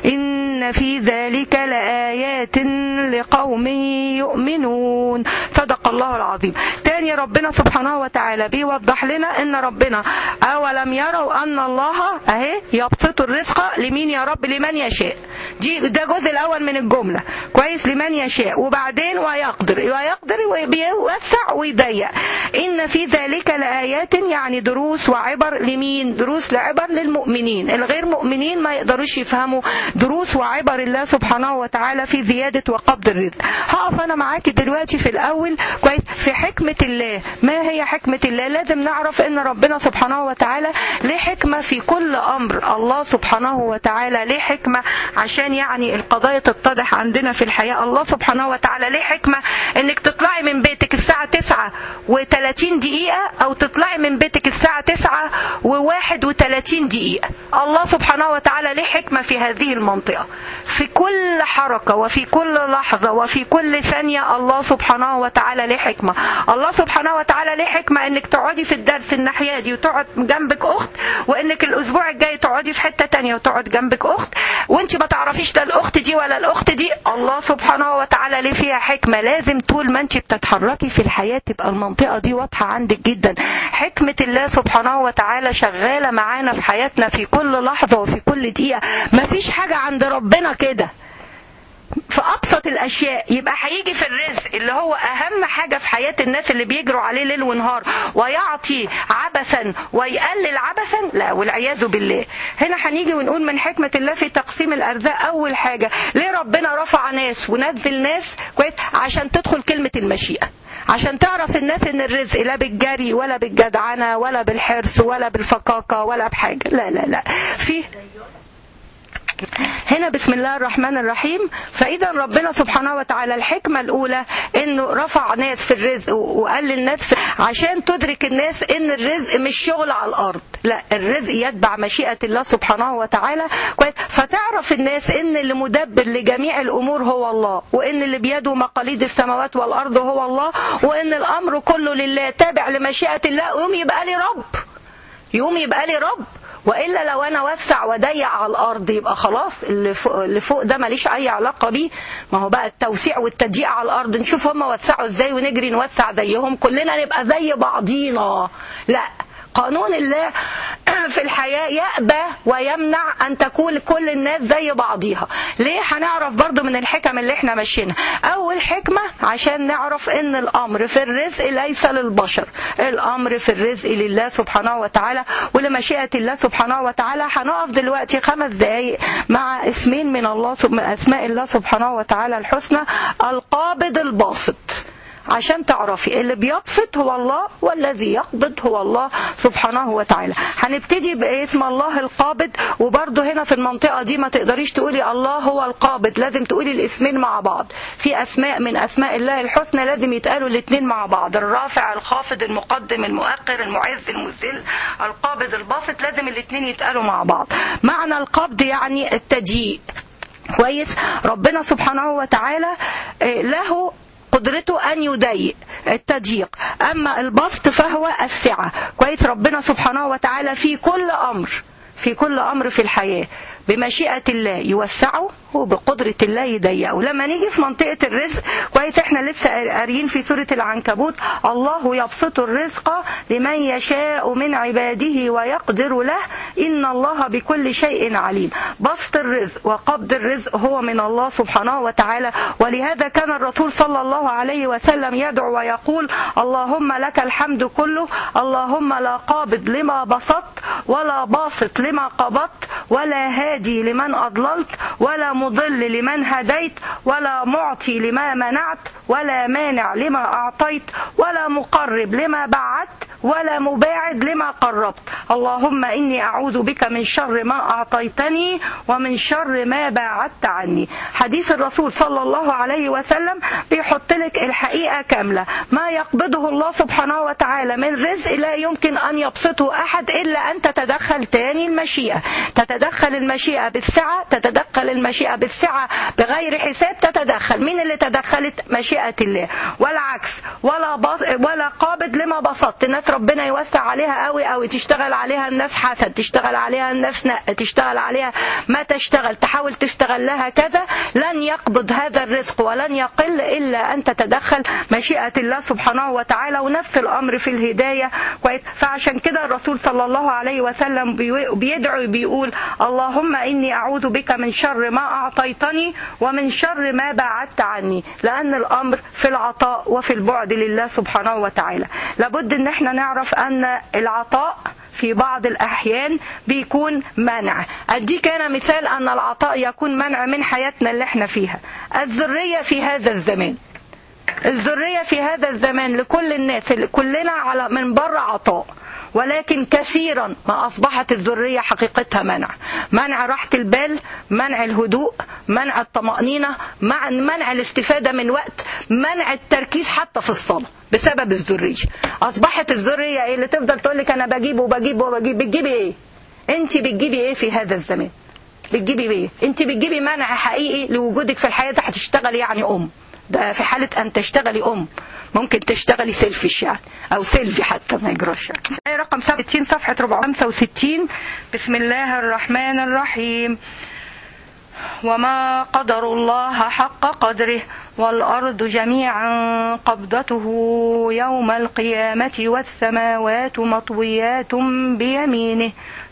Speaker 1: إن في ذلك لآيات لقوم يؤمنون صدق الله العظيم تاني ربنا سبحانه وتعالى بيوضح لنا ان ربنا اولم يروا ان الله اهي يبسط الرزق لمين يا رب لمن يشاء دي ده الجزء الاول من الجمله كويس لمن يشاء وبعدين ويقدر ويقدر وبيوسع ويضيق ان في ذلك لايات يعني دروس وعبر لمين دروس لعبر للمؤمنين الغير مؤمنين ما يقدروش يفهموا دروس وعبر الله سبحانه وتعالى في زياده وقبض الرزق هقف انا معاكي دلوقتي في الاول كويس في حكمه الله ما هي حكمه الله لازم نعرف ان ربنا سبحانه وتعالى ليه حكمه في كل امر الله سبحانه وتعالى ليه حكمه عشان يعني القضايا تتضح عندنا في الحياه الله سبحانه وتعالى ليه حكمه انك تطلعي من بيتك الساعه 9 و30 دقيقه او تطلعي من بيتك الساعه 9 و31 دقيقه الله سبحانه وتعالى ليه حكمه في هذه المنطقه في كل حركه وفي كل لحظه وفي كل ثانيه الله سبحانه وتعالى ليه حكمه الله سبحانه وتعالى ليه حكمه انك تقعدي في الدرس الناحيه دي وتقعد جنبك اخت وانك الاسبوع الجاي تقعدي في حته تانية وتقعد جنبك اخت وانت ما تعرفيش لا الاخت دي ولا الاخت دي الله سبحانه وتعالى ليه فيها حكمه لازم طول ما انت بتتحركي في الحياه تبقى المنطقه دي واضحه عندك جدا حكمه الله سبحانه وتعالى شغاله معانا في حياتنا في كل لحظه وفي كل دقيقه مفيش حاجه عند ربنا كده في ابسط الاشياء يبقى هيجي في الرزق اللي هو اهم حاجه في حياه الناس اللي بيجروا عليه ليل ونهار ويعطي عبثا ويقلل عبثا لا والعياذ بالله هنا هنيجي ونقول من حكمه الله في تقسيم الارزاق اول حاجه ليه ربنا رفع ناس ونزل ناس كويس عشان تدخل كلمه المشيئه عشان تعرف الناس ان الرزق لا بالجري ولا بالجدعنه ولا بالحرص ولا بالفقاقه ولا بحاجه لا لا لا في هنا بسم الله الرحمن الرحيم فاذا ربنا سبحانه وتعالى الحكمه الاولى انه رفع ناس في الرزق وقال الناس عشان تدرك الناس ان الرزق مش شغل على الارض لا الرزق يتبع مشيئه الله سبحانه وتعالى فتعرف الناس ان اللي مدبر لجميع الامور هو الله وان اللي بيده مقاليد السماوات والارض هو الله وان الامر كله لله تابع لمشيئه الله يوم يبقى لي رب يوم يبقى لي رب والا لو انا وسع وضيق على الارض يبقى خلاص اللي فوق, اللي فوق ده ماليش اي علاقه بيه ما هو بقى التوسيع والتضييق على الارض نشوف هم وسعوا ازاي ونجري نوسع زيهم كلنا نبقى زي بعضينا لا قانون الله في الحياة يأبى ويمنع أن تكون كل الناس زي بعضيها ليه هنعرف برضو من الحكم اللي احنا ماشيينها أول حكمة عشان نعرف أن الأمر في الرزق ليس للبشر الأمر في الرزق لله سبحانه وتعالى ولمشيئة الله سبحانه وتعالى هنقف دلوقتي خمس دقايق مع اسمين من الله من أسماء الله سبحانه وتعالى الحسنى القابض الباسط عشان تعرفي اللي بيبسط هو الله والذي يقبض هو الله سبحانه وتعالى هنبتدي باسم الله القابض وبرضه هنا في المنطقة دي ما تقدريش تقولي الله هو القابض لازم تقولي الاسمين مع بعض في اسماء من اسماء الله الحسنى لازم يتقالوا الاثنين مع بعض الرافع الخافض المقدم المؤخر المعز المذل القابض الباسط لازم الاثنين يتقالوا مع بعض معنى القبض يعني التضييق كويس ربنا سبحانه وتعالى له قدرته أن يضيق التضييق أما البسط فهو السعة كويس ربنا سبحانه وتعالى في كل أمر في كل أمر في الحياة بمشيئة الله يوسعه وبقدرة الله يضيقه لما نيجي في منطقة الرزق كويس احنا لسه قاريين في سورة العنكبوت الله يبسط الرزق لمن يشاء من عباده ويقدر له إن الله بكل شيء عليم بسط الرزق وقبض الرزق هو من الله سبحانه وتعالى ولهذا كان الرسول صلى الله عليه وسلم يدعو ويقول اللهم لك الحمد كله اللهم لا قابض لما بسطت ولا باسط لما قبضت ولا هادي لمن أضللت ولا مضل لمن هديت ولا معطي لما منعت ولا مانع لما أعطيت ولا مقرب لما بعدت ولا مباعد لما قربت اللهم إني أعوذ بك من شر ما أعطيتني ومن شر ما باعدت عني حديث الرسول صلى الله عليه وسلم بيحط لك الحقيقة كاملة ما يقبضه الله سبحانه وتعالى من رزق لا يمكن أن يبسطه أحد إلا أن تتدخل تاني المشيئة تتدخل المشيئة بالسعة تتدخل المشيئة بالسعة بغير حساب تتدخل مين اللي تدخلت مشيئة الله والعكس ولا بص... ولا قابض لما بسطت الناس ربنا يوسع عليها قوي قوي تشتغل عليها الناس حسد تشتغل عليها الناس نق تشتغل عليها ما تشتغل تحاول تستغلها كذا لن يقبض هذا الرزق ولن يقل إلا أن تتدخل مشيئة الله سبحانه وتعالى ونفس الأمر في الهداية كويس فعشان كده الرسول صلى الله عليه وسلم بيدعو بيقول اللهم إني أعوذ بك من شر ما أعطيتني ومن شر ما بعدت عني لأن الأمر في العطاء وفي البعد لله سبحانه وتعالى لابد ان احنا نعرف ان العطاء في بعض الأحيان بيكون منع أديك أنا مثال أن العطاء يكون منع من حياتنا اللي احنا فيها الذرية في هذا الزمان الذرية في هذا الزمان لكل الناس كلنا على من بره عطاء ولكن كثيرا ما أصبحت الذرية حقيقتها منع منع راحة البال منع الهدوء منع الطمأنينة منع الاستفادة من وقت منع التركيز حتى في الصلاة بسبب الذرية أصبحت الذرية إيه اللي تفضل تقول لك أنا بجيب وبجيب وبجيب بتجيبي إيه أنت بتجيبي إيه في هذا الزمان بتجيبي إيه أنت بتجيبي منع حقيقي لوجودك في الحياة هتشتغلي يعني أم ده في حالة أن تشتغلي أم ممكن تشتغلي سيلفيش يعني أو سيلفي حتى ما يجراش يعني. رقم 67 صفحة 465 بسم الله الرحمن الرحيم وما قدر الله حق قدره والأرض جميعا قبضته يوم القيامة والسماوات مطويات بيمينه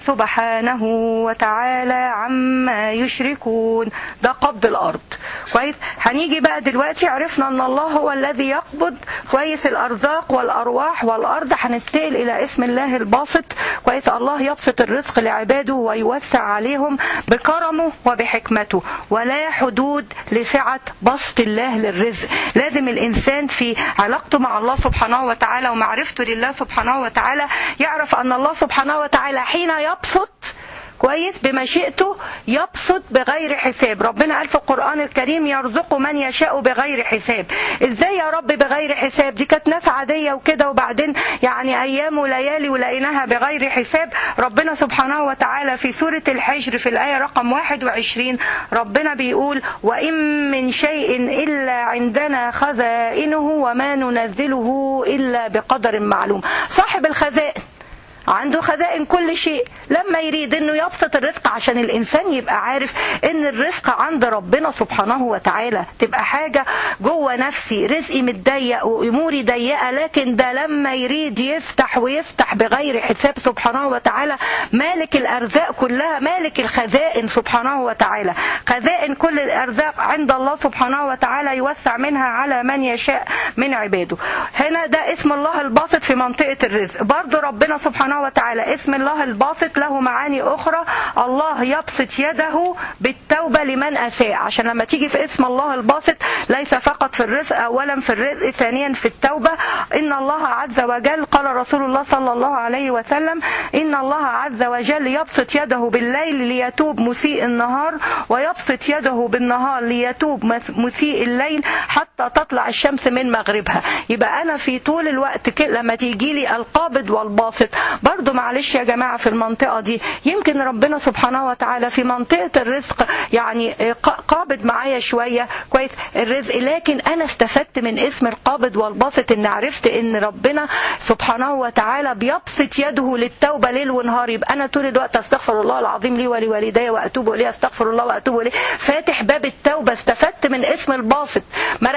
Speaker 1: سبحانه وتعالى عما يشركون ده قبض الأرض كويس هنيجي بقى دلوقتي عرفنا ان الله هو الذي يقبض كويس الارزاق والارواح والارض هننتقل الى اسم الله الباسط كويس الله يبسط الرزق لعباده ويوسع عليهم بكرمه وبحكمته ولا حدود لسعة بسط الله للرزق لازم الانسان في علاقته مع الله سبحانه وتعالى ومعرفته لله سبحانه وتعالى يعرف ان الله سبحانه وتعالى حين يبسط كويس بمشيئته يبسط بغير حساب ربنا قال في القرآن الكريم يرزق من يشاء بغير حساب ازاي يا رب بغير حساب دي كانت ناس عادية وكده وبعدين يعني ايام وليالي ولقيناها بغير حساب ربنا سبحانه وتعالى في سورة الحجر في الآية رقم 21 ربنا بيقول وإن من شيء إلا عندنا خزائنه وما ننزله إلا بقدر معلوم صاحب الخزائن عنده خزائن كل شيء لما يريد انه يبسط الرزق عشان الانسان يبقى عارف ان الرزق عند ربنا سبحانه وتعالى تبقى حاجة جوه نفسي رزقي متضيق واموري ضيقة لكن ده لما يريد يفتح ويفتح بغير حساب سبحانه وتعالى مالك الارزاق كلها مالك الخزائن سبحانه وتعالى خزائن كل الارزاق عند الله سبحانه وتعالى يوسع منها على من يشاء من عباده هنا ده اسم الله الباسط في منطقة الرزق برضو ربنا سبحانه سبحانه وتعالى اسم الله الباسط له معاني أخرى الله يبسط يده بالتوبة لمن أساء عشان لما تيجي في اسم الله الباسط ليس فقط في الرزق أولا في الرزق ثانيا في التوبة إن الله عز وجل قال رسول الله صلى الله عليه وسلم إن الله عز وجل يبسط يده بالليل ليتوب مسيء النهار ويبسط يده بالنهار ليتوب مسيء الليل حتى تطلع الشمس من مغربها يبقى أنا في طول الوقت لما تيجي لي القابض والباسط برضو معلش يا جماعة في المنطقة دي يمكن ربنا سبحانه وتعالى في منطقة الرزق يعني قابض معايا شوية كويس الرزق لكن أنا استفدت من اسم القابض والباسط إن عرفت إن ربنا سبحانه وتعالى بيبسط يده للتوبة ليل ونهار يبقى أنا طول الوقت أستغفر الله العظيم لي ولوالدي وأتوب إليه أستغفر الله وأتوب إليه فاتح باب التوبة استفدت من اسم الباسط ما ركزتش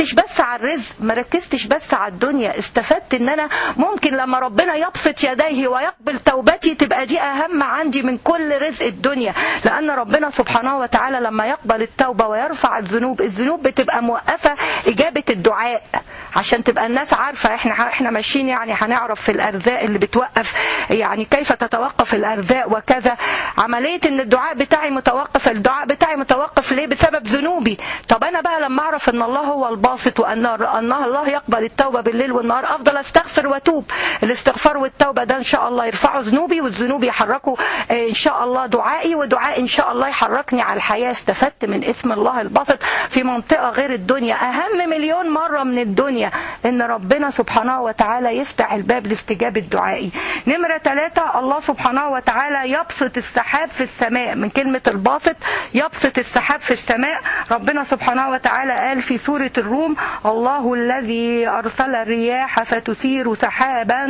Speaker 1: ركزتش بس على الرزق ما ركزتش بس على الدنيا استفدت ان انا ممكن لما ربنا يبسط يديه ويقبل توبتي تبقى دي اهم عندي من كل رزق الدنيا لان ربنا سبحانه وتعالى لما يقبل التوبه ويرفع الذنوب الذنوب بتبقى موقفه اجابه الدعاء عشان تبقى الناس عارفه احنا احنا ماشيين يعني هنعرف في الارزاق اللي بتوقف يعني كيف تتوقف الارزاق وكذا عمليه ان الدعاء بتاعي متوقف الدعاء بتاعي متوقف ليه بسبب ذنوبي طب انا بقى لما اعرف ان الله هو الباسط وان ان الله يقبل التوبه بالليل والنهار افضل استغفر واتوب الاستغفار والتوبه ده ان شاء الله يرفعوا ذنوبي والذنوب يحركوا ان شاء الله دعائي ودعاء ان شاء الله يحركني على الحياه استفدت من اسم الله الباسط في منطقه غير الدنيا اهم مليون مره من الدنيا ان ربنا سبحانه وتعالى يفتح الباب لاستجابه دعائي نمره ثلاثة الله سبحانه وتعالى يبسط السحاب في السماء من كلمه الباسط يبسط السحاب في السماء ربنا سبحانه وتعالى قال في سوره الروم الله الذي ارسل الرياح فتثير سحابا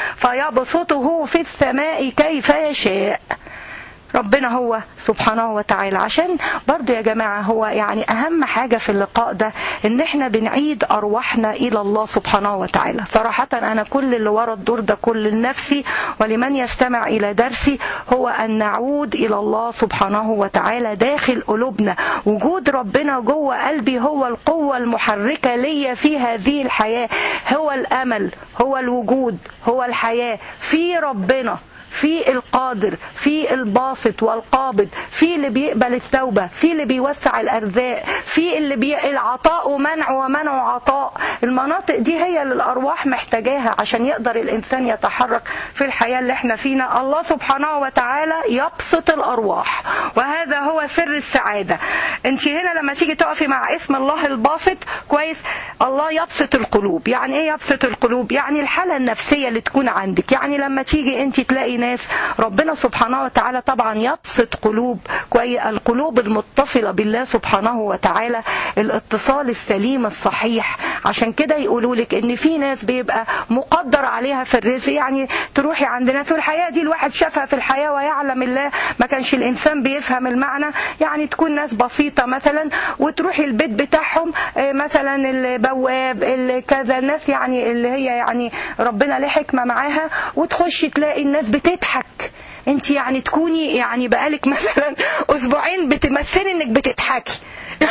Speaker 1: فيبسطه في السماء كيف يشاء ربنا هو سبحانه وتعالى عشان برضو يا جماعة هو يعني أهم حاجة في اللقاء ده إن إحنا بنعيد أرواحنا إلى الله سبحانه وتعالى صراحة أنا كل اللي ورا الدور ده كل لنفسي ولمن يستمع إلى درسي هو أن نعود إلى الله سبحانه وتعالى داخل قلوبنا وجود ربنا جوه قلبي هو القوة المحركة ليا في هذه الحياة هو الأمل هو الوجود هو الحياة في ربنا في القادر في الباسط والقابض في اللي بيقبل التوبة في اللي بيوسع الأرزاق في اللي بي... العطاء ومنع ومنع عطاء المناطق دي هي اللي الأرواح محتاجاها عشان يقدر الإنسان يتحرك في الحياة اللي احنا فينا الله سبحانه وتعالى يبسط الأرواح وهذا هو سر السعادة انت هنا لما تيجي تقفي مع اسم الله الباسط كويس الله يبسط القلوب يعني ايه يبسط القلوب يعني الحالة النفسية اللي تكون عندك يعني لما تيجي انت تلاقي ناس ربنا سبحانه وتعالى طبعا يبسط قلوب كويس القلوب المتصلة بالله سبحانه وتعالى الاتصال السليم الصحيح عشان كده يقولوا لك ان في ناس بيبقى مقدر عليها في الرزق يعني تروحي عند ناس والحياة دي الواحد شافها في الحياة ويعلم الله ما كانش الانسان بيفهم المعنى يعني تكون ناس بسيطة مثلا وتروحي البيت بتاعهم مثلا البواب كذا ناس يعني اللي هي يعني ربنا له حكمة معاها وتخشي تلاقي الناس بتضحك انت يعني تكوني يعني بقالك مثلا اسبوعين بتمثلي انك بتضحكي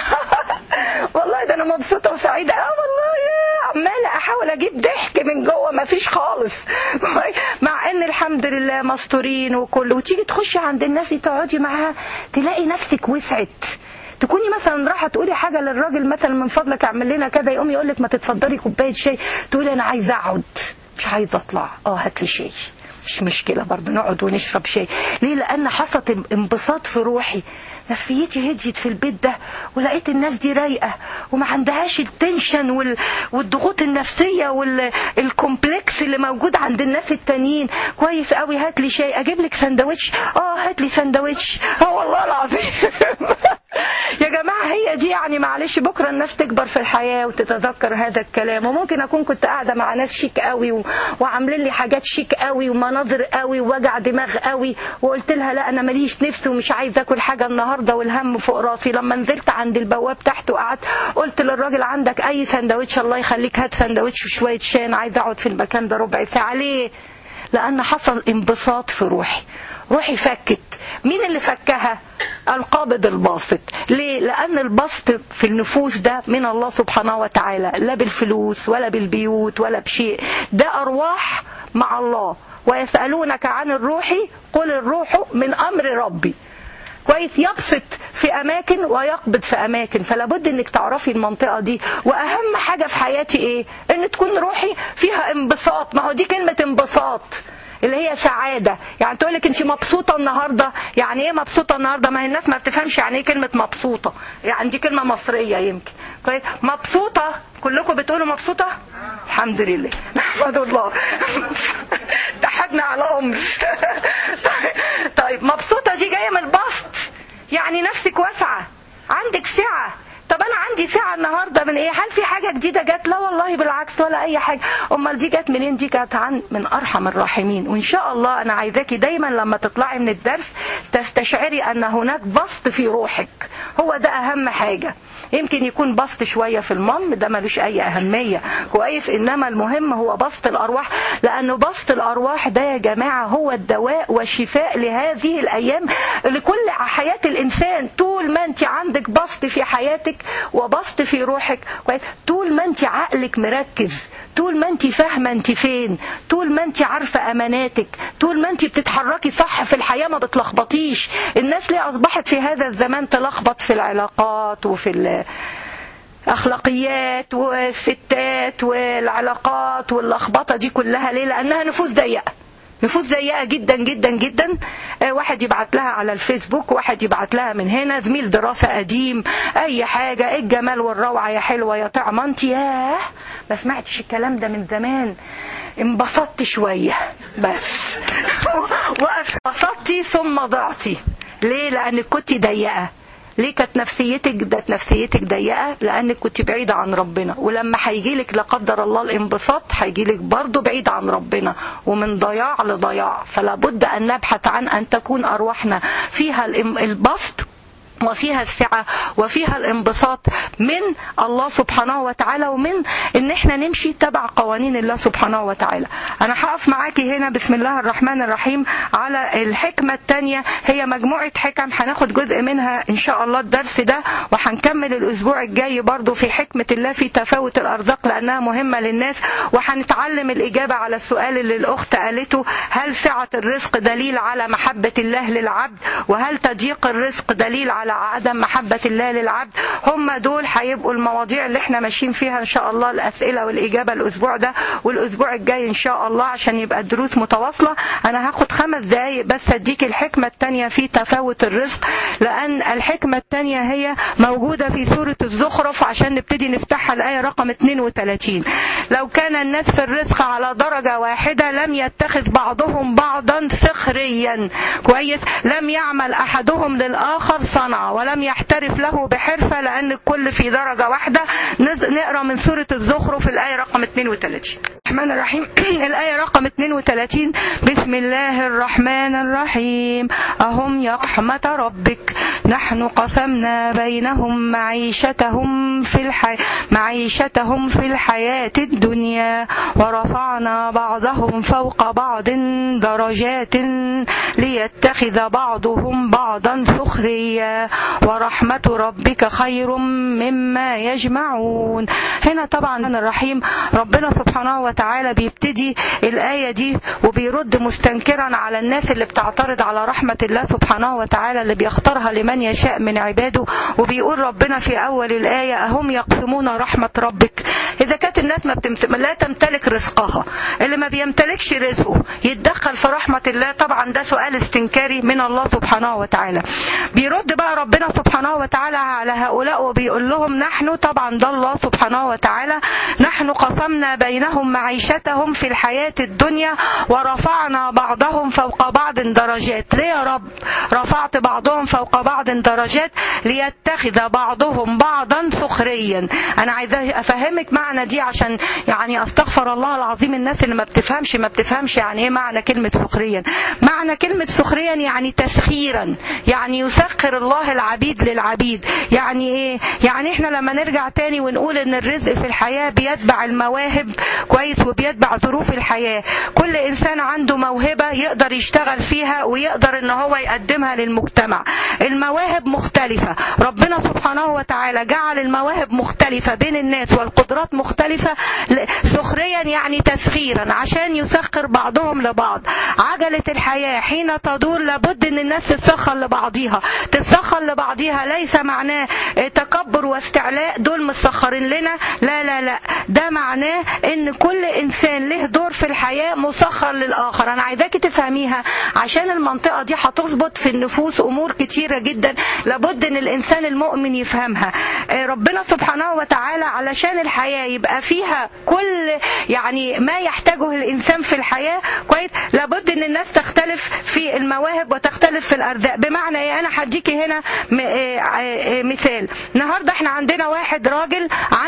Speaker 1: والله ده انا مبسوطه وسعيده اه والله يا عماله احاول اجيب ضحك من جوه ما فيش خالص مع ان الحمد لله مستورين وكله وتيجي تخشي عند الناس تقعدي معاها تلاقي نفسك وسعت تكوني مثلا رايحه تقولي حاجه للراجل مثلا من فضلك اعمل لنا كذا يقوم يقول لك ما تتفضلي كوبايه شاي تقولي انا عايزه اقعد مش عايزه اطلع اه هات لي شاي مش مشكله برضه نقعد ونشرب شاي ليه لان حصل انبساط في روحي نفسيتي هديت في البيت ده ولقيت الناس دي رايقه وما عندهاش التنشن وال... والضغوط النفسيه والكومبلكس اللي موجود عند الناس التانيين كويس قوي هات لي شاي اجيب لك سندوتش اه هات لي سندوتش اه والله العظيم يا جماعه هي دي يعني معلش بكره الناس تكبر في الحياه وتتذكر هذا الكلام وممكن اكون كنت قاعده مع ناس شيك قوي و... وعاملين لي حاجات شيك قوي ومناظر قوي ووجع دماغ قوي وقلت لها لا انا ماليش نفس ومش عايزه اكل حاجه النهارده والهم فوق راسي لما نزلت عند البواب تحت وقعدت قلت للراجل عندك اي سندوتش الله يخليك هات سندوتش وشويه شاي انا عايزه اقعد في المكان ده ربع ساعه ليه لان حصل انبساط في روحي روحي فكت مين اللي فكها القابض الباسط ليه لان البسط في النفوس ده من الله سبحانه وتعالى لا بالفلوس ولا بالبيوت ولا بشيء ده ارواح مع الله ويسالونك عن الروح قل الروح من امر ربي كويس يبسط في اماكن ويقبض في اماكن فلا بد انك تعرفي المنطقه دي واهم حاجه في حياتي ايه ان تكون روحي فيها انبساط ما هو دي كلمه انبساط اللي هي سعادة يعني تقول لك انت مبسوطة النهاردة يعني ايه مبسوطة النهاردة ما هي الناس ما بتفهمش يعني ايه كلمة مبسوطة يعني دي كلمة مصرية يمكن كويس مبسوطة كلكم بتقولوا مبسوطة الحمد لله نحمد الله اتحدنا على امر طيب مبسوطة دي جاية من البسط يعني نفسك واسعة عندك سعة طب انا عندي ساعه النهارده من ايه هل في حاجه جديده جت لا والله بالعكس ولا اي حاجه امال دي جت منين دي جت عن من ارحم الراحمين وان شاء الله انا عايزاكي دايما لما تطلعي من الدرس تستشعري ان هناك بسط في روحك هو ده اهم حاجه يمكن يكون بسط شوية في المم ده ملوش أي أهمية كويس إنما المهم هو بسط الأرواح لأنه بسط الأرواح ده يا جماعة هو الدواء والشفاء لهذه الأيام لكل حياة الإنسان طول ما أنت عندك بسط في حياتك وبسط في روحك كويس طول ما أنت عقلك مركز طول ما أنت فاهمة أنت فين طول ما أنت عارفة أماناتك طول ما أنت بتتحركي صح في الحياة ما بتلخبطيش الناس ليه أصبحت في هذا الزمان تلخبط في العلاقات وفي ال اخلاقيات والستات والعلاقات واللخبطه دي كلها ليه لانها نفوس ضيقه نفوس ضيقه جدا جدا جدا واحد يبعت لها على الفيسبوك واحد يبعت لها من هنا زميل دراسه قديم اي حاجه ايه الجمال والروعه يا حلوه يا طعمه انت ياه ما سمعتش الكلام ده من زمان انبسطت شويه بس وانبسطتي ثم ضعتي ليه لانك كنت ضيقه ليه كانت نفسيتك ده نفسيتك ضيقه لانك كنت بعيده عن ربنا ولما هيجي لك لا قدر الله الانبساط هيجي لك برضه بعيد عن ربنا ومن ضياع لضياع فلا بد ان نبحث عن ان تكون ارواحنا فيها البسط وفيها السعة وفيها الانبساط من الله سبحانه وتعالى ومن ان احنا نمشي تبع قوانين الله سبحانه وتعالى انا هقف معاكي هنا بسم الله الرحمن الرحيم على الحكمة الثانية هي مجموعة حكم هناخد جزء منها ان شاء الله الدرس ده وهنكمل الاسبوع الجاي برضو في حكمة الله في تفاوت الارزاق لانها مهمة للناس وهنتعلم الاجابة على السؤال اللي الاخت قالته هل سعة الرزق دليل على محبة الله للعبد وهل تضييق الرزق دليل على على عدم محبة الله للعبد هم دول هيبقوا المواضيع اللي احنا ماشيين فيها ان شاء الله الاسئلة والاجابة الاسبوع ده والاسبوع الجاي ان شاء الله عشان يبقى الدروس متواصلة انا هاخد خمس دقايق بس اديك الحكمة التانية في تفاوت الرزق لان الحكمة التانية هي موجودة في سورة الزخرف عشان نبتدي نفتحها الاية رقم 32 لو كان الناس في الرزق على درجة واحدة لم يتخذ بعضهم بعضا سخريا كويس لم يعمل احدهم للاخر صنعا ولم يحترف له بحرفة لأن الكل في درجة واحدة نقرأ من سورة الزخرف الآية رقم 32 الرحمن الرحيم الآية رقم 32 بسم الله الرحمن الرحيم أهم يرحمة ربك نحن قسمنا بينهم معيشتهم في الحي... معيشتهم في الحياة الدنيا ورفعنا بعضهم فوق بعض درجات ليتخذ بعضهم بعضا سخريا ورحمة ربك خير مما يجمعون هنا طبعا الرحيم ربنا سبحانه وتعالى بيبتدي الآية دي وبيرد مستنكرا على الناس اللي بتعترض على رحمة الله سبحانه وتعالى اللي بيختارها لمن يشاء من عباده وبيقول ربنا في أول الآية أهم يقسمون رحمة ربك إذا كانت الناس ما بتمت... لا تمتلك رزقها اللي ما بيمتلكش رزقه يتدخل في رحمة الله طبعا ده سؤال استنكاري من الله سبحانه وتعالى بيرد بقى ربنا سبحانه وتعالى على هؤلاء وبيقول لهم نحن طبعا ده الله سبحانه وتعالى نحن قسمنا بينهم معيشتهم في الحياة الدنيا ورفعنا بعضهم فوق بعض درجات ليه يا رب رفعت بعضهم فوق بعض درجات ليتخذ بعضهم بعضا سخريا انا عايزه افهمك معنى دي عشان يعني استغفر الله العظيم الناس اللي ما بتفهمش ما بتفهمش يعني ايه معنى كلمة سخريا معنى كلمة سخريا يعني تسخيرا يعني يسخر الله العبيد للعبيد يعني ايه يعني احنا لما نرجع تاني ونقول ان الرزق في الحياة بيتبع المواهب كويس وبيتبع ظروف الحياة كل انسان عنده موهبة يقدر يشتغل فيها ويقدر ان هو يقدمها للمجتمع المواهب مختلفة ربنا سبحانه وتعالى جعل المواهب مختلفة بين الناس والقدرات مختلفة سخريا يعني تسخيرا عشان يسخر بعضهم لبعض عجلة الحياة حين تدور لابد ان الناس تتسخر لبعضيها تتسخر لبعضيها ليس معناه تكبر واستعلاء دول مسخرين لنا لا لا لا ده معناه ان كل انسان له دور في الحياة مسخر للاخر انا عايزاكي تفهميها عشان المنطقة دي هتظبط في النفوس امور كتيرة جدا لابد ان الانسان المؤمن يفهمها ربنا سبحانه وتعالى علشان الحياة يبقى فيها كل يعني ما يحتاجه الانسان في الحياة كويس لابد ان الناس تختلف في المواهب وتختلف في الارزاق بمعنى ايه انا هديكي هنا مثال النهارده احنا عندنا واحد راجل عنده مال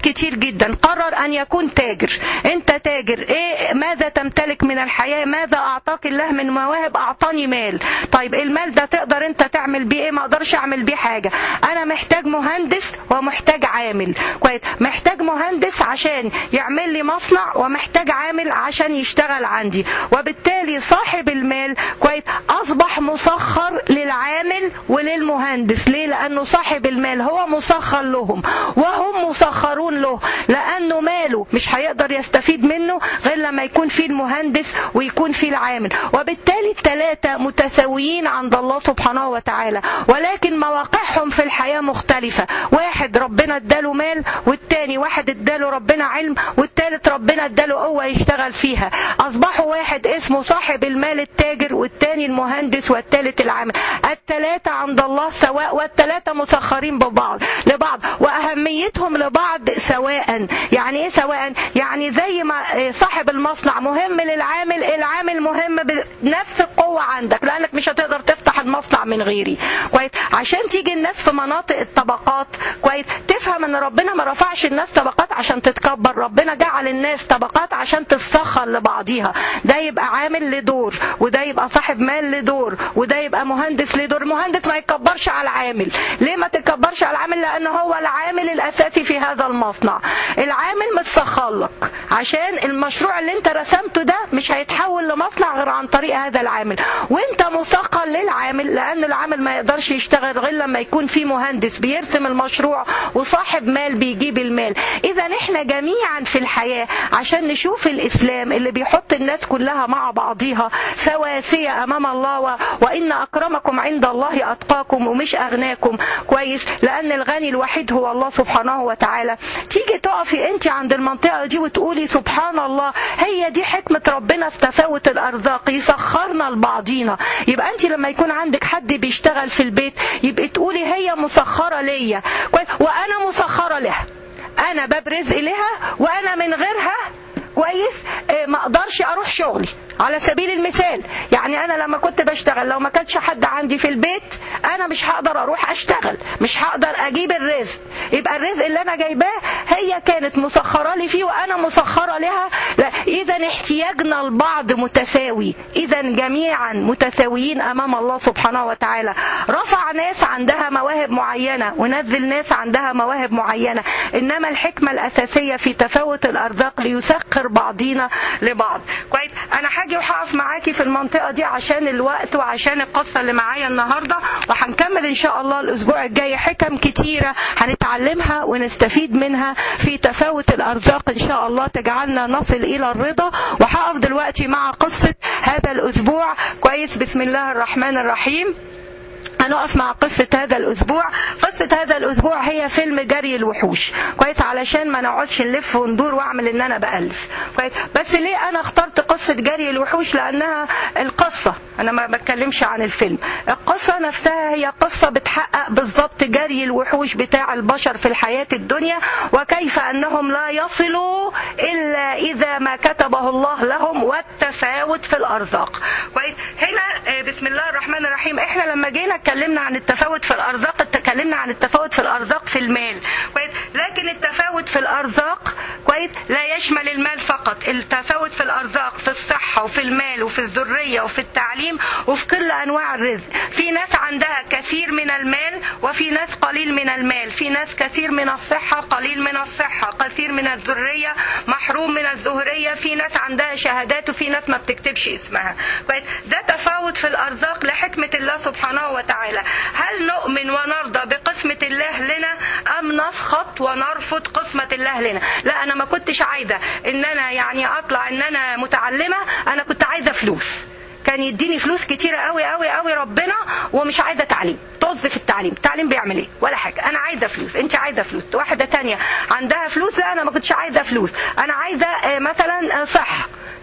Speaker 1: كتير جدا قرر ان يكون تاجر انت تاجر ايه ماذا تمتلك من الحياه ماذا اعطاك الله من مواهب اعطاني مال طيب المال ده تقدر انت تعمل بيه ايه ما اقدرش اعمل بيه حاجه انا محتاج مهندس ومحتاج عامل كويس محتاج مهندس عشان يعمل لي مصنع ومحتاج عامل عشان يشتغل عندي وبالتالي صاحب المال كويس اصبح مسخر للعامل وللمهندس ليه لانه صاحب المال هو مسخر لهم وهم مسخرون له لانه ماله مش هيقدر يستفيد منه غير لما يكون فيه المهندس ويكون فيه العامل وبالتالي الثلاثه متساويين عند الله سبحانه وتعالى ولكن مواقعهم في الحياه مختلفه واحد ربنا اداله مال والتاني واحد اداله ربنا علم والتالت ربنا اداله قوه يشتغل فيها اصبحوا واحد اسمه صاحب المال التاجر والتاني المهندس والتالت العامل الثلاثه عند الله سواء والثلاثه مسخرين ببعض لبعض واهميتهم لبعض سواء يعني ايه سواء يعني زي ما صاحب المصنع مهم للعامل العامل مهم بنفس القوه عندك لانك مش هتقدر تفتح المصنع من غيري كويس عشان تيجي الناس في مناطق الطبقات كويس تفهم ان ربنا ما رفعش الناس طبقات عشان تتكبر ربنا جعل الناس طبقات عشان تتسخر لبعضيها ده يبقى عامل لدور وده يبقى صاحب مال لدور وده يبقى مهندس لدور المهندس ما يتكبرش على العامل ليه ما تتكبرش على العامل لان هو العامل الاساسي في هذا المصنع العامل متسخر لك عشان المشروع اللي انت رسمته ده مش هيتحول لمصنع غير عن طريق هذا العامل وانت مسخر للعامل لان العامل ما يقدرش يشتغل غير لما يكون في مهندس بيرسم المشروع وصاحب مال بيجيب المال اذا احنا جميعا في الحياه عشان نشوف الاسلام اللي بيحط الناس كلها مع بعضيها سواسيه امام الله و... وان اكرمكم عند الله اتقاكم ومش اغناكم كويس لان الغني الوحيد هو الله سبحانه وتعالى تيجي تقفي انت عند المنطقه دي وتقولي سبحان الله هي دي حكمه ربنا في تفاوت الارزاق يسخرنا لبعضينا يبقى انت لما يكون عندك حد بيشتغل في البيت يبقى تقولي هي مسخره ليا كويس وانا مسخره لها انا باب رزق لها وانا من غيرها كويس ما اقدرش اروح شغلي على سبيل المثال يعني انا لما كنت بشتغل لو ما كانش حد عندي في البيت انا مش هقدر اروح اشتغل مش هقدر اجيب الرزق يبقى الرزق اللي انا جايباه هي كانت مسخره لي فيه وانا مسخره لها اذا احتياجنا لبعض متساوي اذا جميعا متساويين امام الله سبحانه وتعالى رفع ناس عندها مواهب معينه ونزل ناس عندها مواهب معينه انما الحكمه الاساسيه في تفاوت الارزاق ليسخر بعضينا لبعض كويس انا هاجي وهقف معاكي في المنطقه دي عشان الوقت وعشان القصه اللي معايا النهارده وهنكمل ان شاء الله الاسبوع الجاي حكم كتيره هنتعلمها ونستفيد منها في تفاوت الارزاق ان شاء الله تجعلنا نصل الى الرضا وهقف دلوقتي مع قصه هذا الاسبوع كويس بسم الله الرحمن الرحيم هنقف مع قصة هذا الأسبوع قصة هذا الأسبوع هي فيلم جري الوحوش كويس علشان ما نقعدش نلف وندور وأعمل إن أنا بألف كويس بس ليه أنا اخترت قصة جري الوحوش لأنها القصة أنا ما بتكلمش عن الفيلم القصة نفسها هي قصة بتحقق بالضبط جري الوحوش بتاع البشر في الحياة الدنيا وكيف أنهم لا يصلوا إلا إذا ما كتبه الله لهم والتفاوت في الأرزاق كويس هنا بسم الله الرحمن الرحيم إحنا لما جينا اتكلمنا عن التفاوت في الارزاق اتكلمنا عن التفاوت في الارزاق في المال كويس لكن التفاوت في الارزاق كويس لا يشمل المال فقط التفاوت في الارزاق في الصحه وفي المال وفي الذريه وفي التعليم وفي كل انواع الرزق في ناس عندها كثير من المال وفي ناس قليل من المال في ناس كثير من الصحه قليل من الصحه كثير من الذريه محروم من الزهريه في ناس عندها شهادات وفي ناس ما بتكتبش اسمها كويس ده تفاوت في الارزاق لحكمه الله سبحانه وتعالى هل نؤمن ونرضى بقسمة الله لنا أم نسخط ونرفض قسمة الله لنا لا أنا ما كنتش عايزة إن أنا يعني أطلع إن أنا متعلمة أنا كنت عايزة فلوس كان يديني فلوس كتيرة قوي قوي قوي ربنا ومش عايزة تعليم طز في التعليم التعليم بيعمل ايه ولا حاجة انا عايزة فلوس انت عايزة فلوس واحدة تانية عندها فلوس لا انا ما كنتش عايزة فلوس انا عايزة مثلا صحة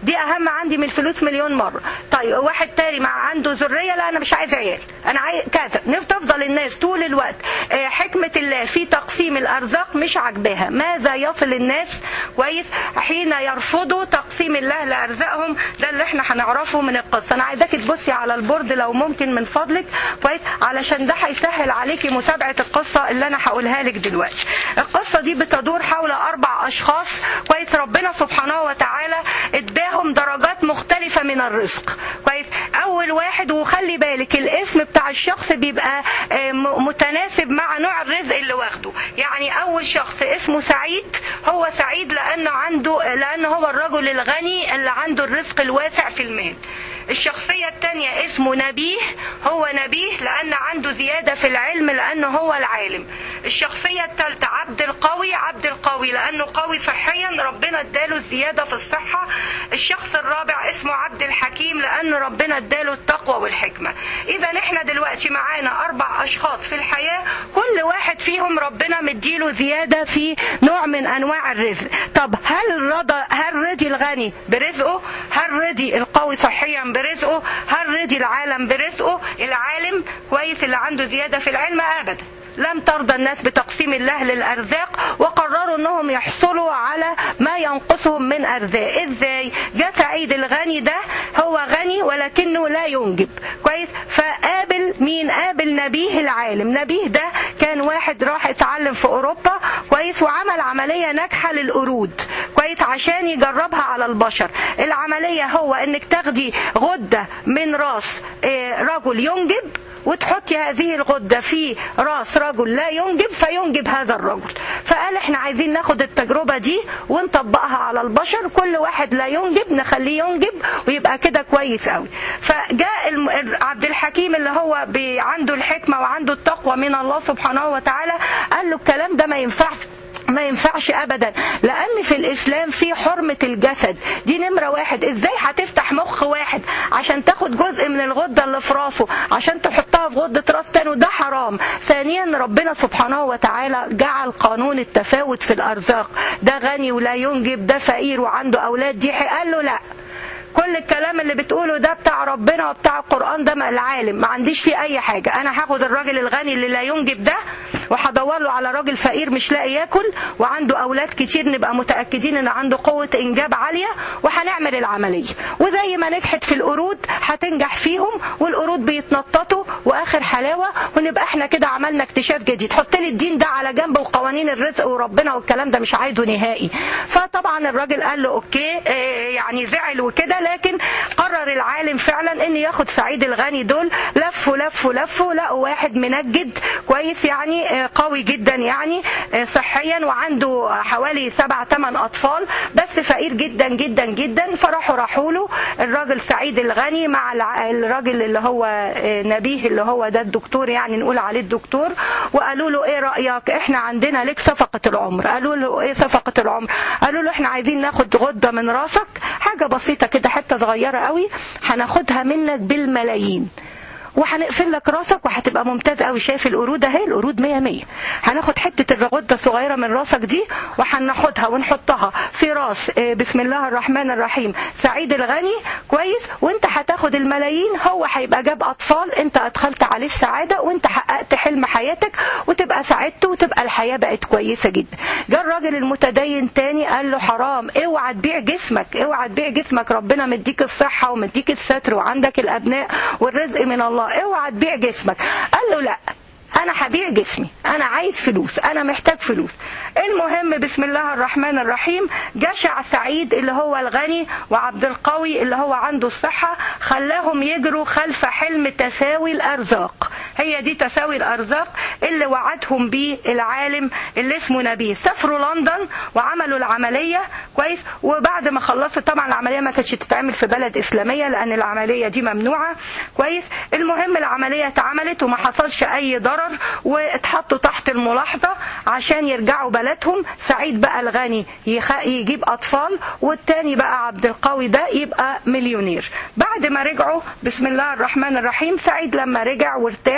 Speaker 1: دي اهم عندي من الفلوس مليون مره طيب واحد تاني مع عنده ذريه لا انا مش عايز عيال انا عايز كذا نف- تفضل الناس طول الوقت آه، حكمه الله في تقسيم الارزاق مش عاجباها ماذا يصل الناس كويس حين يرفضوا تقسيم الله لارزاقهم ده اللي احنا هنعرفه من القصه انا عايزاكي تبصي على البورد لو ممكن من فضلك كويس علشان ده هيسهل عليكي متابعه القصه اللي انا هقولها لك دلوقتي القصه دي بتدور حول اربع اشخاص كويس ربنا سبحانه وتعالى اداهم درجات مختلفه من الرزق كويس اول واحد وخلي بالك الاسم بتاع الشخص بيبقى آه، م- متناسب مع نوع الرزق اللي واخده يعني اول شخص اسمه سعيد هو سعيد لانه عنده لانه هو الرجل الغني اللي عنده الرزق الواسع في المال الشخصية الثانية اسمه نبيه هو نبيه لأن عنده زيادة في العلم لأنه هو العالم الشخصية الثالثة عبد القوي عبد القوي لأنه قوي صحيا ربنا اداله الزيادة في الصحة الشخص الرابع اسمه عبد الحكيم لأن ربنا اداله التقوى والحكمة إذا احنا دلوقتي معانا أربع أشخاص في الحياة كل واحد فيهم ربنا مديله زيادة في نوع من أنواع الرزق طب هل رضى هل رضي الغني برزقه هل رضي القوي صحيا برزقه هل رضي العالم برزقه العالم كويس اللي عنده زيادة في العلم أبدا لم ترضى الناس بتقسيم الله للأرزاق وقرروا أنهم يحصلوا على ما ينقصهم من أرزاق إزاي جاء سعيد الغني ده هو غني ولكنه لا ينجب كويس فقابل مين قابل نبيه العالم نبيه ده كان واحد راح اتعلم في أوروبا كويس وعمل عملية ناجحة للقرود كويس عشان يجربها على البشر العملية هو انك تاخدي غدة من راس آه، رجل ينجب وتحطي هذه الغدة في راس رجل لا ينجب فينجب هذا الرجل فقال احنا عايزين ناخد التجربة دي ونطبقها على البشر كل واحد لا ينجب نخليه ينجب ويبقى كده كويس قوي فجاء الم- عبد الحكيم اللي هو بي- عنده الحكمة وعنده التقوى من الله سبحانه وتعالى قال له الكلام ده ما ينفعش ما ينفعش ابدا لان في الاسلام في حرمه الجسد دي نمره واحد ازاي هتفتح مخ واحد عشان تاخد جزء من الغده اللي في راسه عشان تحطها في غده راس تاني وده حرام ثانيا ربنا سبحانه وتعالى جعل قانون التفاوت في الارزاق ده غني ولا ينجب ده فقير وعنده اولاد دي قال له لا كل الكلام اللي بتقوله ده بتاع ربنا وبتاع القرآن ده ما العالم ما عنديش فيه أي حاجة أنا هاخد الراجل الغني اللي لا ينجب ده وهدور له على راجل فقير مش لاقي ياكل وعنده أولاد كتير نبقى متأكدين إن عنده قوة إنجاب عالية وهنعمل العملية وزي ما نجحت في القرود هتنجح فيهم والقرود بيتنططوا وآخر حلاوة ونبقى احنا كده عملنا اكتشاف جديد حط لي الدين ده على جنب وقوانين الرزق وربنا والكلام ده مش عايزه نهائي فطبعا الراجل قال له اوكي اه يعني زعل وكده لكن قرر العالم فعلا ان ياخد سعيد الغني دول لفوا لفوا لفوا لقوا واحد منجد كويس يعني اه قوي جدا يعني اه صحيا وعنده حوالي سبع ثمان اطفال بس فقير جدا جدا جدا فراحوا راحوا له الراجل سعيد الغني مع الع- الراجل اللي هو اه نبيه اللي هو ده الدكتور يعني نقول عليه الدكتور وقالوا له ايه رايك احنا عندنا لك صفقه العمر قالوا له ايه صفقه العمر قالوا له احنا عايزين ناخد غده من راسك حاجه بسيطه كده حته صغيره قوي هناخدها منك بالملايين وهنقفل لك راسك وهتبقى ممتاز قوي شايف القرود اهي القرود 100 100 هناخد حته الغده الصغيره من راسك دي وهناخدها ونحطها في راس آه، بسم الله الرحمن الرحيم سعيد الغني كويس وانت هتاخد الملايين هو هيبقى جاب اطفال انت ادخلت عليه السعاده وانت حققت حلم حياتك وتبقى سعدت وتبقى الحياه بقت كويسه جدا جه الراجل المتدين تاني قال له حرام اوعى تبيع جسمك اوعى تبيع جسمك ربنا مديك الصحه ومديك الستر وعندك الابناء والرزق من الله اوعى تبيع جسمك قال له لا انا هبيع جسمي انا عايز فلوس انا محتاج فلوس المهم بسم الله الرحمن الرحيم جشع سعيد اللي هو الغني وعبد القوي اللي هو عنده الصحة خلاهم يجروا خلف حلم تساوي الارزاق هي دي تساوي الارزاق اللي وعدهم بيه العالم اللي اسمه نبيه سافروا لندن وعملوا العملية كويس وبعد ما خلصوا طبعا العملية ما كانتش تتعمل في بلد اسلامية لان العملية دي ممنوعة كويس المهم العملية اتعملت وما حصلش اي ضرر واتحطوا تحت الملاحظة عشان يرجعوا بلدهم سعيد بقى الغني يخ... يجيب اطفال والتاني بقى عبد القوي ده يبقى مليونير بعد ما رجعوا بسم الله الرحمن الرحيم سعيد لما رجع وارتاح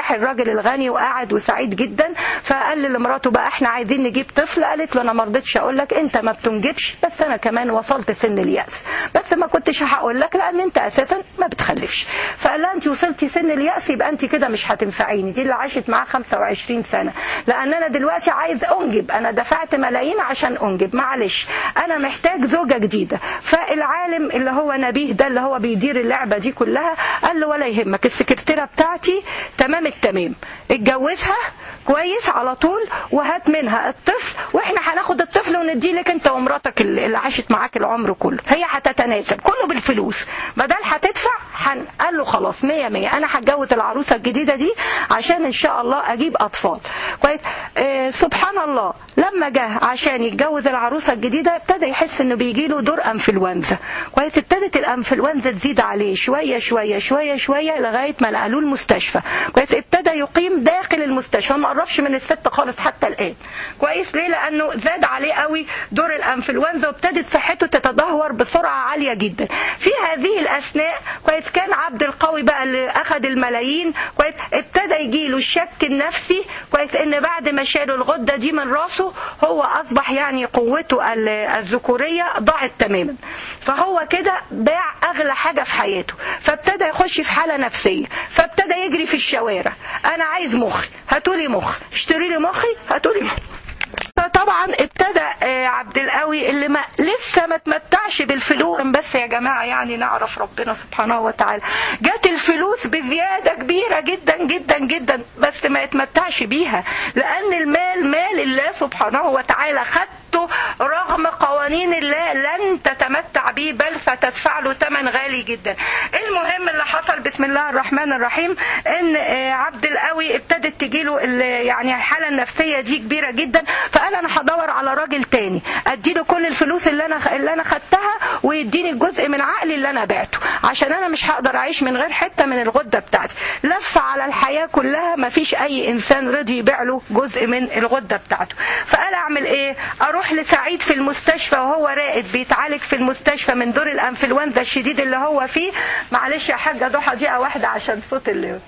Speaker 1: راح الراجل الغني وقعد وسعيد جدا فقال لمراته بقى احنا عايزين نجيب طفل قالت له انا ما رضيتش اقول لك انت ما بتنجبش بس انا كمان وصلت سن الياس بس ما كنتش هقول لك لان انت اساسا ما بتخلفش فقال لها انت وصلتي سن الياس يبقى انت كده مش هتنفعيني دي اللي عاشت معاه 25 سنه لان انا دلوقتي عايز انجب انا دفعت ملايين عشان انجب معلش انا محتاج زوجه جديده فالعالم اللي هو نبيه ده اللي هو بيدير اللعبه دي كلها قال له ولا يهمك السكرتيره بتاعتي تمام التمام اتجوزها كويس على طول وهات منها الطفل واحنا هناخد الطفل ونديه لك انت ومراتك اللي عاشت معاك العمر كله هي هتتناسب كله بالفلوس بدل هتدفع حن... قال له خلاص مية مية انا هتجوز العروسه الجديده دي عشان ان شاء الله اجيب اطفال كويس آه سبحان الله لما جه عشان يتجوز العروسه الجديده ابتدى يحس انه بيجي له دور انفلونزا كويس ابتدت الانفلونزا تزيد عليه شويه شويه شويه شويه لغايه ما نقلوه المستشفى كويس ابتدى يقيم داخل المستشفى ما قربش من الست خالص حتى الان كويس ليه لانه زاد عليه قوي دور الانفلونزا وابتدت صحته تتدهور بسرعه عاليه جدا في هذه الاثناء كويس كان عبد القوي بقى اللي اخذ الملايين كويس ابتدى يجي له الشك النفسي كويس ان بعد ما شالوا الغده دي من راسه هو اصبح يعني قوته الذكوريه ضاعت تماما فهو كده باع اغلى حاجه في حياته فابتدى يخش في حاله نفسيه فابتدى يجري في الشوارع انا عايز مخي هاتولي مخ اشتري لي مخي هاتولي مخ فطبعا ابتدى عبد القوي اللي ما لسه ما تمتعش بالفلوس بس يا جماعه يعني نعرف ربنا سبحانه وتعالى جت الفلوس بزياده كبيره جدا جدا جدا بس ما يتمتعش بيها لان المال مال الله سبحانه وتعالى خدته رغم قوانين الله لن تتمتع به بل ستدفع له ثمن غالي جدا المهم اللي حصل بسم الله الرحمن الرحيم ان عبد القوي ابتدت تجيله يعني الحاله النفسيه دي كبيره جدا فقال انا هدور على راجل تاني اديله كل الفلوس اللي انا اللي انا خدتها ويديني الجزء من عقلي اللي انا بعته عشان انا مش هقدر اعيش من غير حته من الغده بتاعتي لف على الحياه كلها ما فيش اي انسان رضي يبيع له جزء من الغده بتاعته فقال اعمل ايه اروح لسعيد في المستشفى وهو راقد بيتعالج في المستشفى من دور الانفلونزا الشديد اللي هو فيه معلش يا حاجه ضحى دقيقه واحده عشان صوت اللي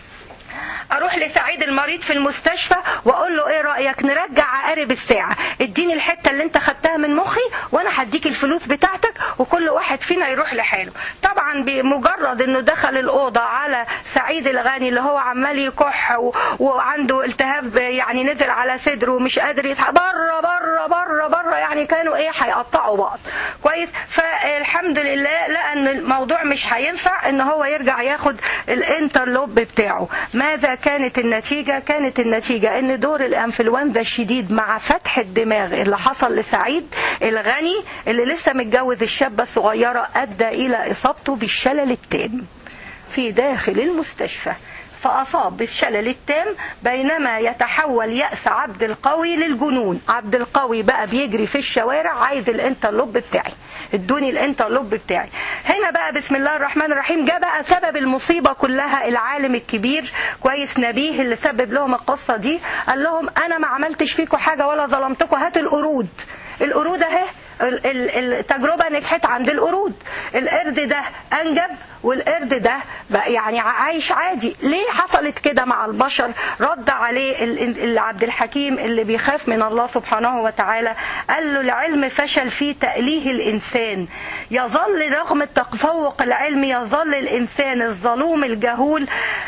Speaker 1: اروح لسعيد المريض في المستشفى واقول له ايه رايك نرجع عقارب الساعه اديني الحته اللي انت خدتها من مخي وانا هديك الفلوس بتاعتك وكل واحد فينا يروح لحاله طبعا بمجرد انه دخل الاوضه على سعيد الغني اللي هو عمال يكح و... وعنده التهاب يعني نزل على صدره ومش قادر يتح... بره بره بره بره يعني كانوا ايه هيقطعوا بعض كويس فالحمد لله لقى ان الموضوع مش هينفع ان هو يرجع ياخد الانترلوب بتاعه ماذا كانت النتيجة كانت النتيجة ان دور الانفلونزا الشديد مع فتح الدماغ اللي حصل لسعيد الغني اللي لسه متجوز الشابة الصغيرة ادى الى اصابته بالشلل التام في داخل المستشفى فأصاب بالشلل التام بينما يتحول يأس عبد القوي للجنون عبد القوي بقى بيجري في الشوارع عايز الانترلوب بتاعي ادوني الانترلوب بتاعي هنا بقى بسم الله الرحمن الرحيم جاء بقى سبب المصيبة كلها العالم الكبير كويس نبيه اللي سبب لهم القصة دي قال لهم انا ما عملتش فيكم حاجة ولا ظلمتكم هات القرود القرود اهي التجربة نجحت عند القرود القرد ده انجب والقرد ده بقى يعني عايش عادي ليه حصلت كده مع البشر رد عليه عبد الحكيم اللي بيخاف من الله سبحانه وتعالى قال له العلم فشل في تأليه الإنسان يظل رغم التفوق العلمي يظل الإنسان الظلوم الجهول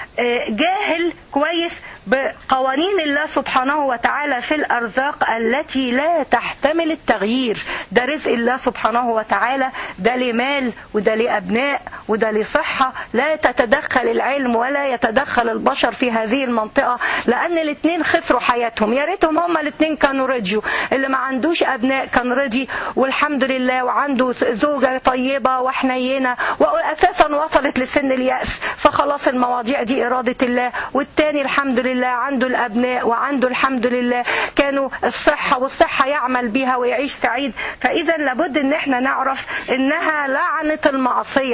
Speaker 1: جاهل كويس بقوانين الله سبحانه وتعالى في الأرزاق التي لا تحتمل التغيير ده رزق الله سبحانه وتعالى ده لمال وده لأبناء وده لصحة لا تتدخل العلم ولا يتدخل البشر في هذه المنطقة لأن الاثنين خسروا حياتهم يا ريتهم هما الاثنين كانوا رضيوا اللي ما عندوش أبناء كان رضي والحمد لله وعنده زوجة طيبة وحنينة وأساسا وصلت لسن اليأس فخلاص المواضيع دي إرادة الله والتاني الحمد لله عنده الأبناء وعنده الحمد لله كانوا الصحة والصحة يعمل بها ويعيش سعيد فإذا لابد ان احنا نعرف انها لعنة المعصية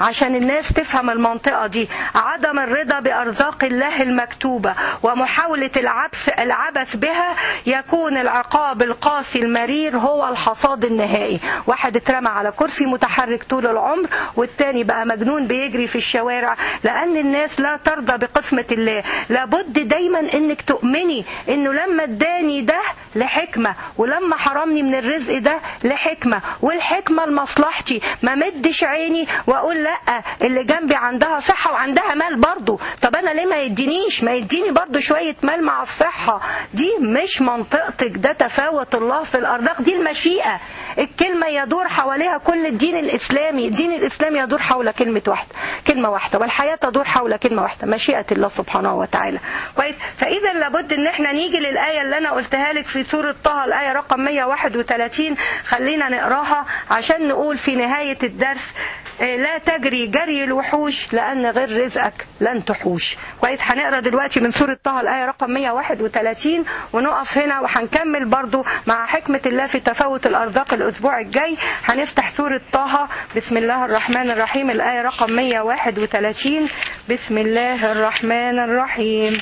Speaker 1: عشان الناس تفهم المنطقة دي عدم الرضا بأرزاق الله المكتوبة ومحاولة العبث العبث بها يكون العقاب القاسي المرير هو الحصاد النهائي واحد اترمى على كرسي متحرك طول العمر والتاني بقى مجنون بيجري في الشوارع لأن الناس لا ترضى بقسمة الله لابد دايما انك تؤمني انه لما اداني ده لحكمة ولما حرمني من الرزق ده لحكمة والحكمة لمصلحتي ما مدش عيني واقول لا اللي جنبي عندها صحة وعندها مال برضو طب انا ليه ما يدينيش ما يديني برضو شوية مال مع الصحة دي مش منطقتك ده تفاوت الله في الارزاق دي المشيئة الكلمة يدور حواليها كل الدين الاسلامي الدين الاسلامي يدور حول كلمة واحدة كلمة واحدة والحياة تدور حول كلمة واحدة مشيئة الله سبحانه وتعالى كويس فاذا لابد ان احنا نيجي للآية اللي انا قلتها لك في سورة طه الآية رقم 131 خلينا نقراها عشان نقول في نهاية الدرس لا تجري جري الوحوش لأن غير رزقك لن تحوش كويس هنقرا دلوقتي من سورة طه الآية رقم 131 ونقف هنا وهنكمل برضو مع حكمة الله في تفاوت الأرزاق الأسبوع الجاي هنفتح سورة طه بسم الله الرحمن الرحيم الآية رقم 131 بسم الله الرحمن الرحيم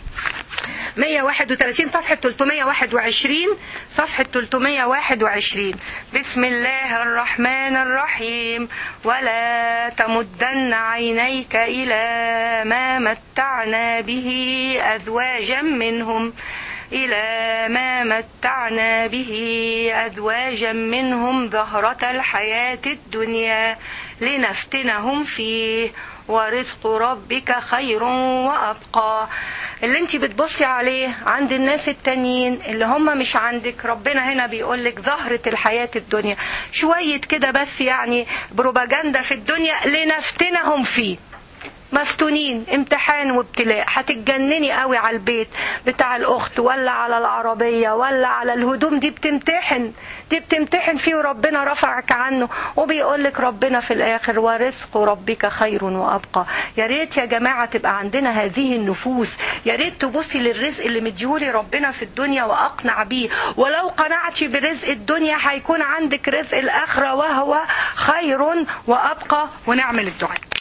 Speaker 1: 131 صفحة 321 صفحة 321 بسم الله الرحمن الرحيم ولا تمدن عينيك إلى ما متعنا به أزواجا منهم إلى ما متعنا به أزواجا منهم زهرة الحياة الدنيا لنفتنهم فيه ورزق ربك خير وأبقى اللي انت بتبصي عليه عند الناس التانيين اللي هم مش عندك ربنا هنا بيقول لك زهرة الحياة الدنيا شوية كده بس يعني بروباجندا في الدنيا لنفتنهم فيه مفتونين امتحان وابتلاء هتتجنني قوي على البيت بتاع الاخت ولا على العربيه ولا على الهدوم دي بتمتحن دي بتمتحن فيه وربنا رفعك عنه وبيقول لك ربنا في الاخر ورزق ربك خير وابقى يا ريت يا جماعه تبقى عندنا هذه النفوس يا ريت تبصي للرزق اللي مديهولي ربنا في الدنيا واقنع بيه ولو قنعتي برزق الدنيا هيكون عندك رزق الاخره وهو خير وابقى ونعمل الدعاء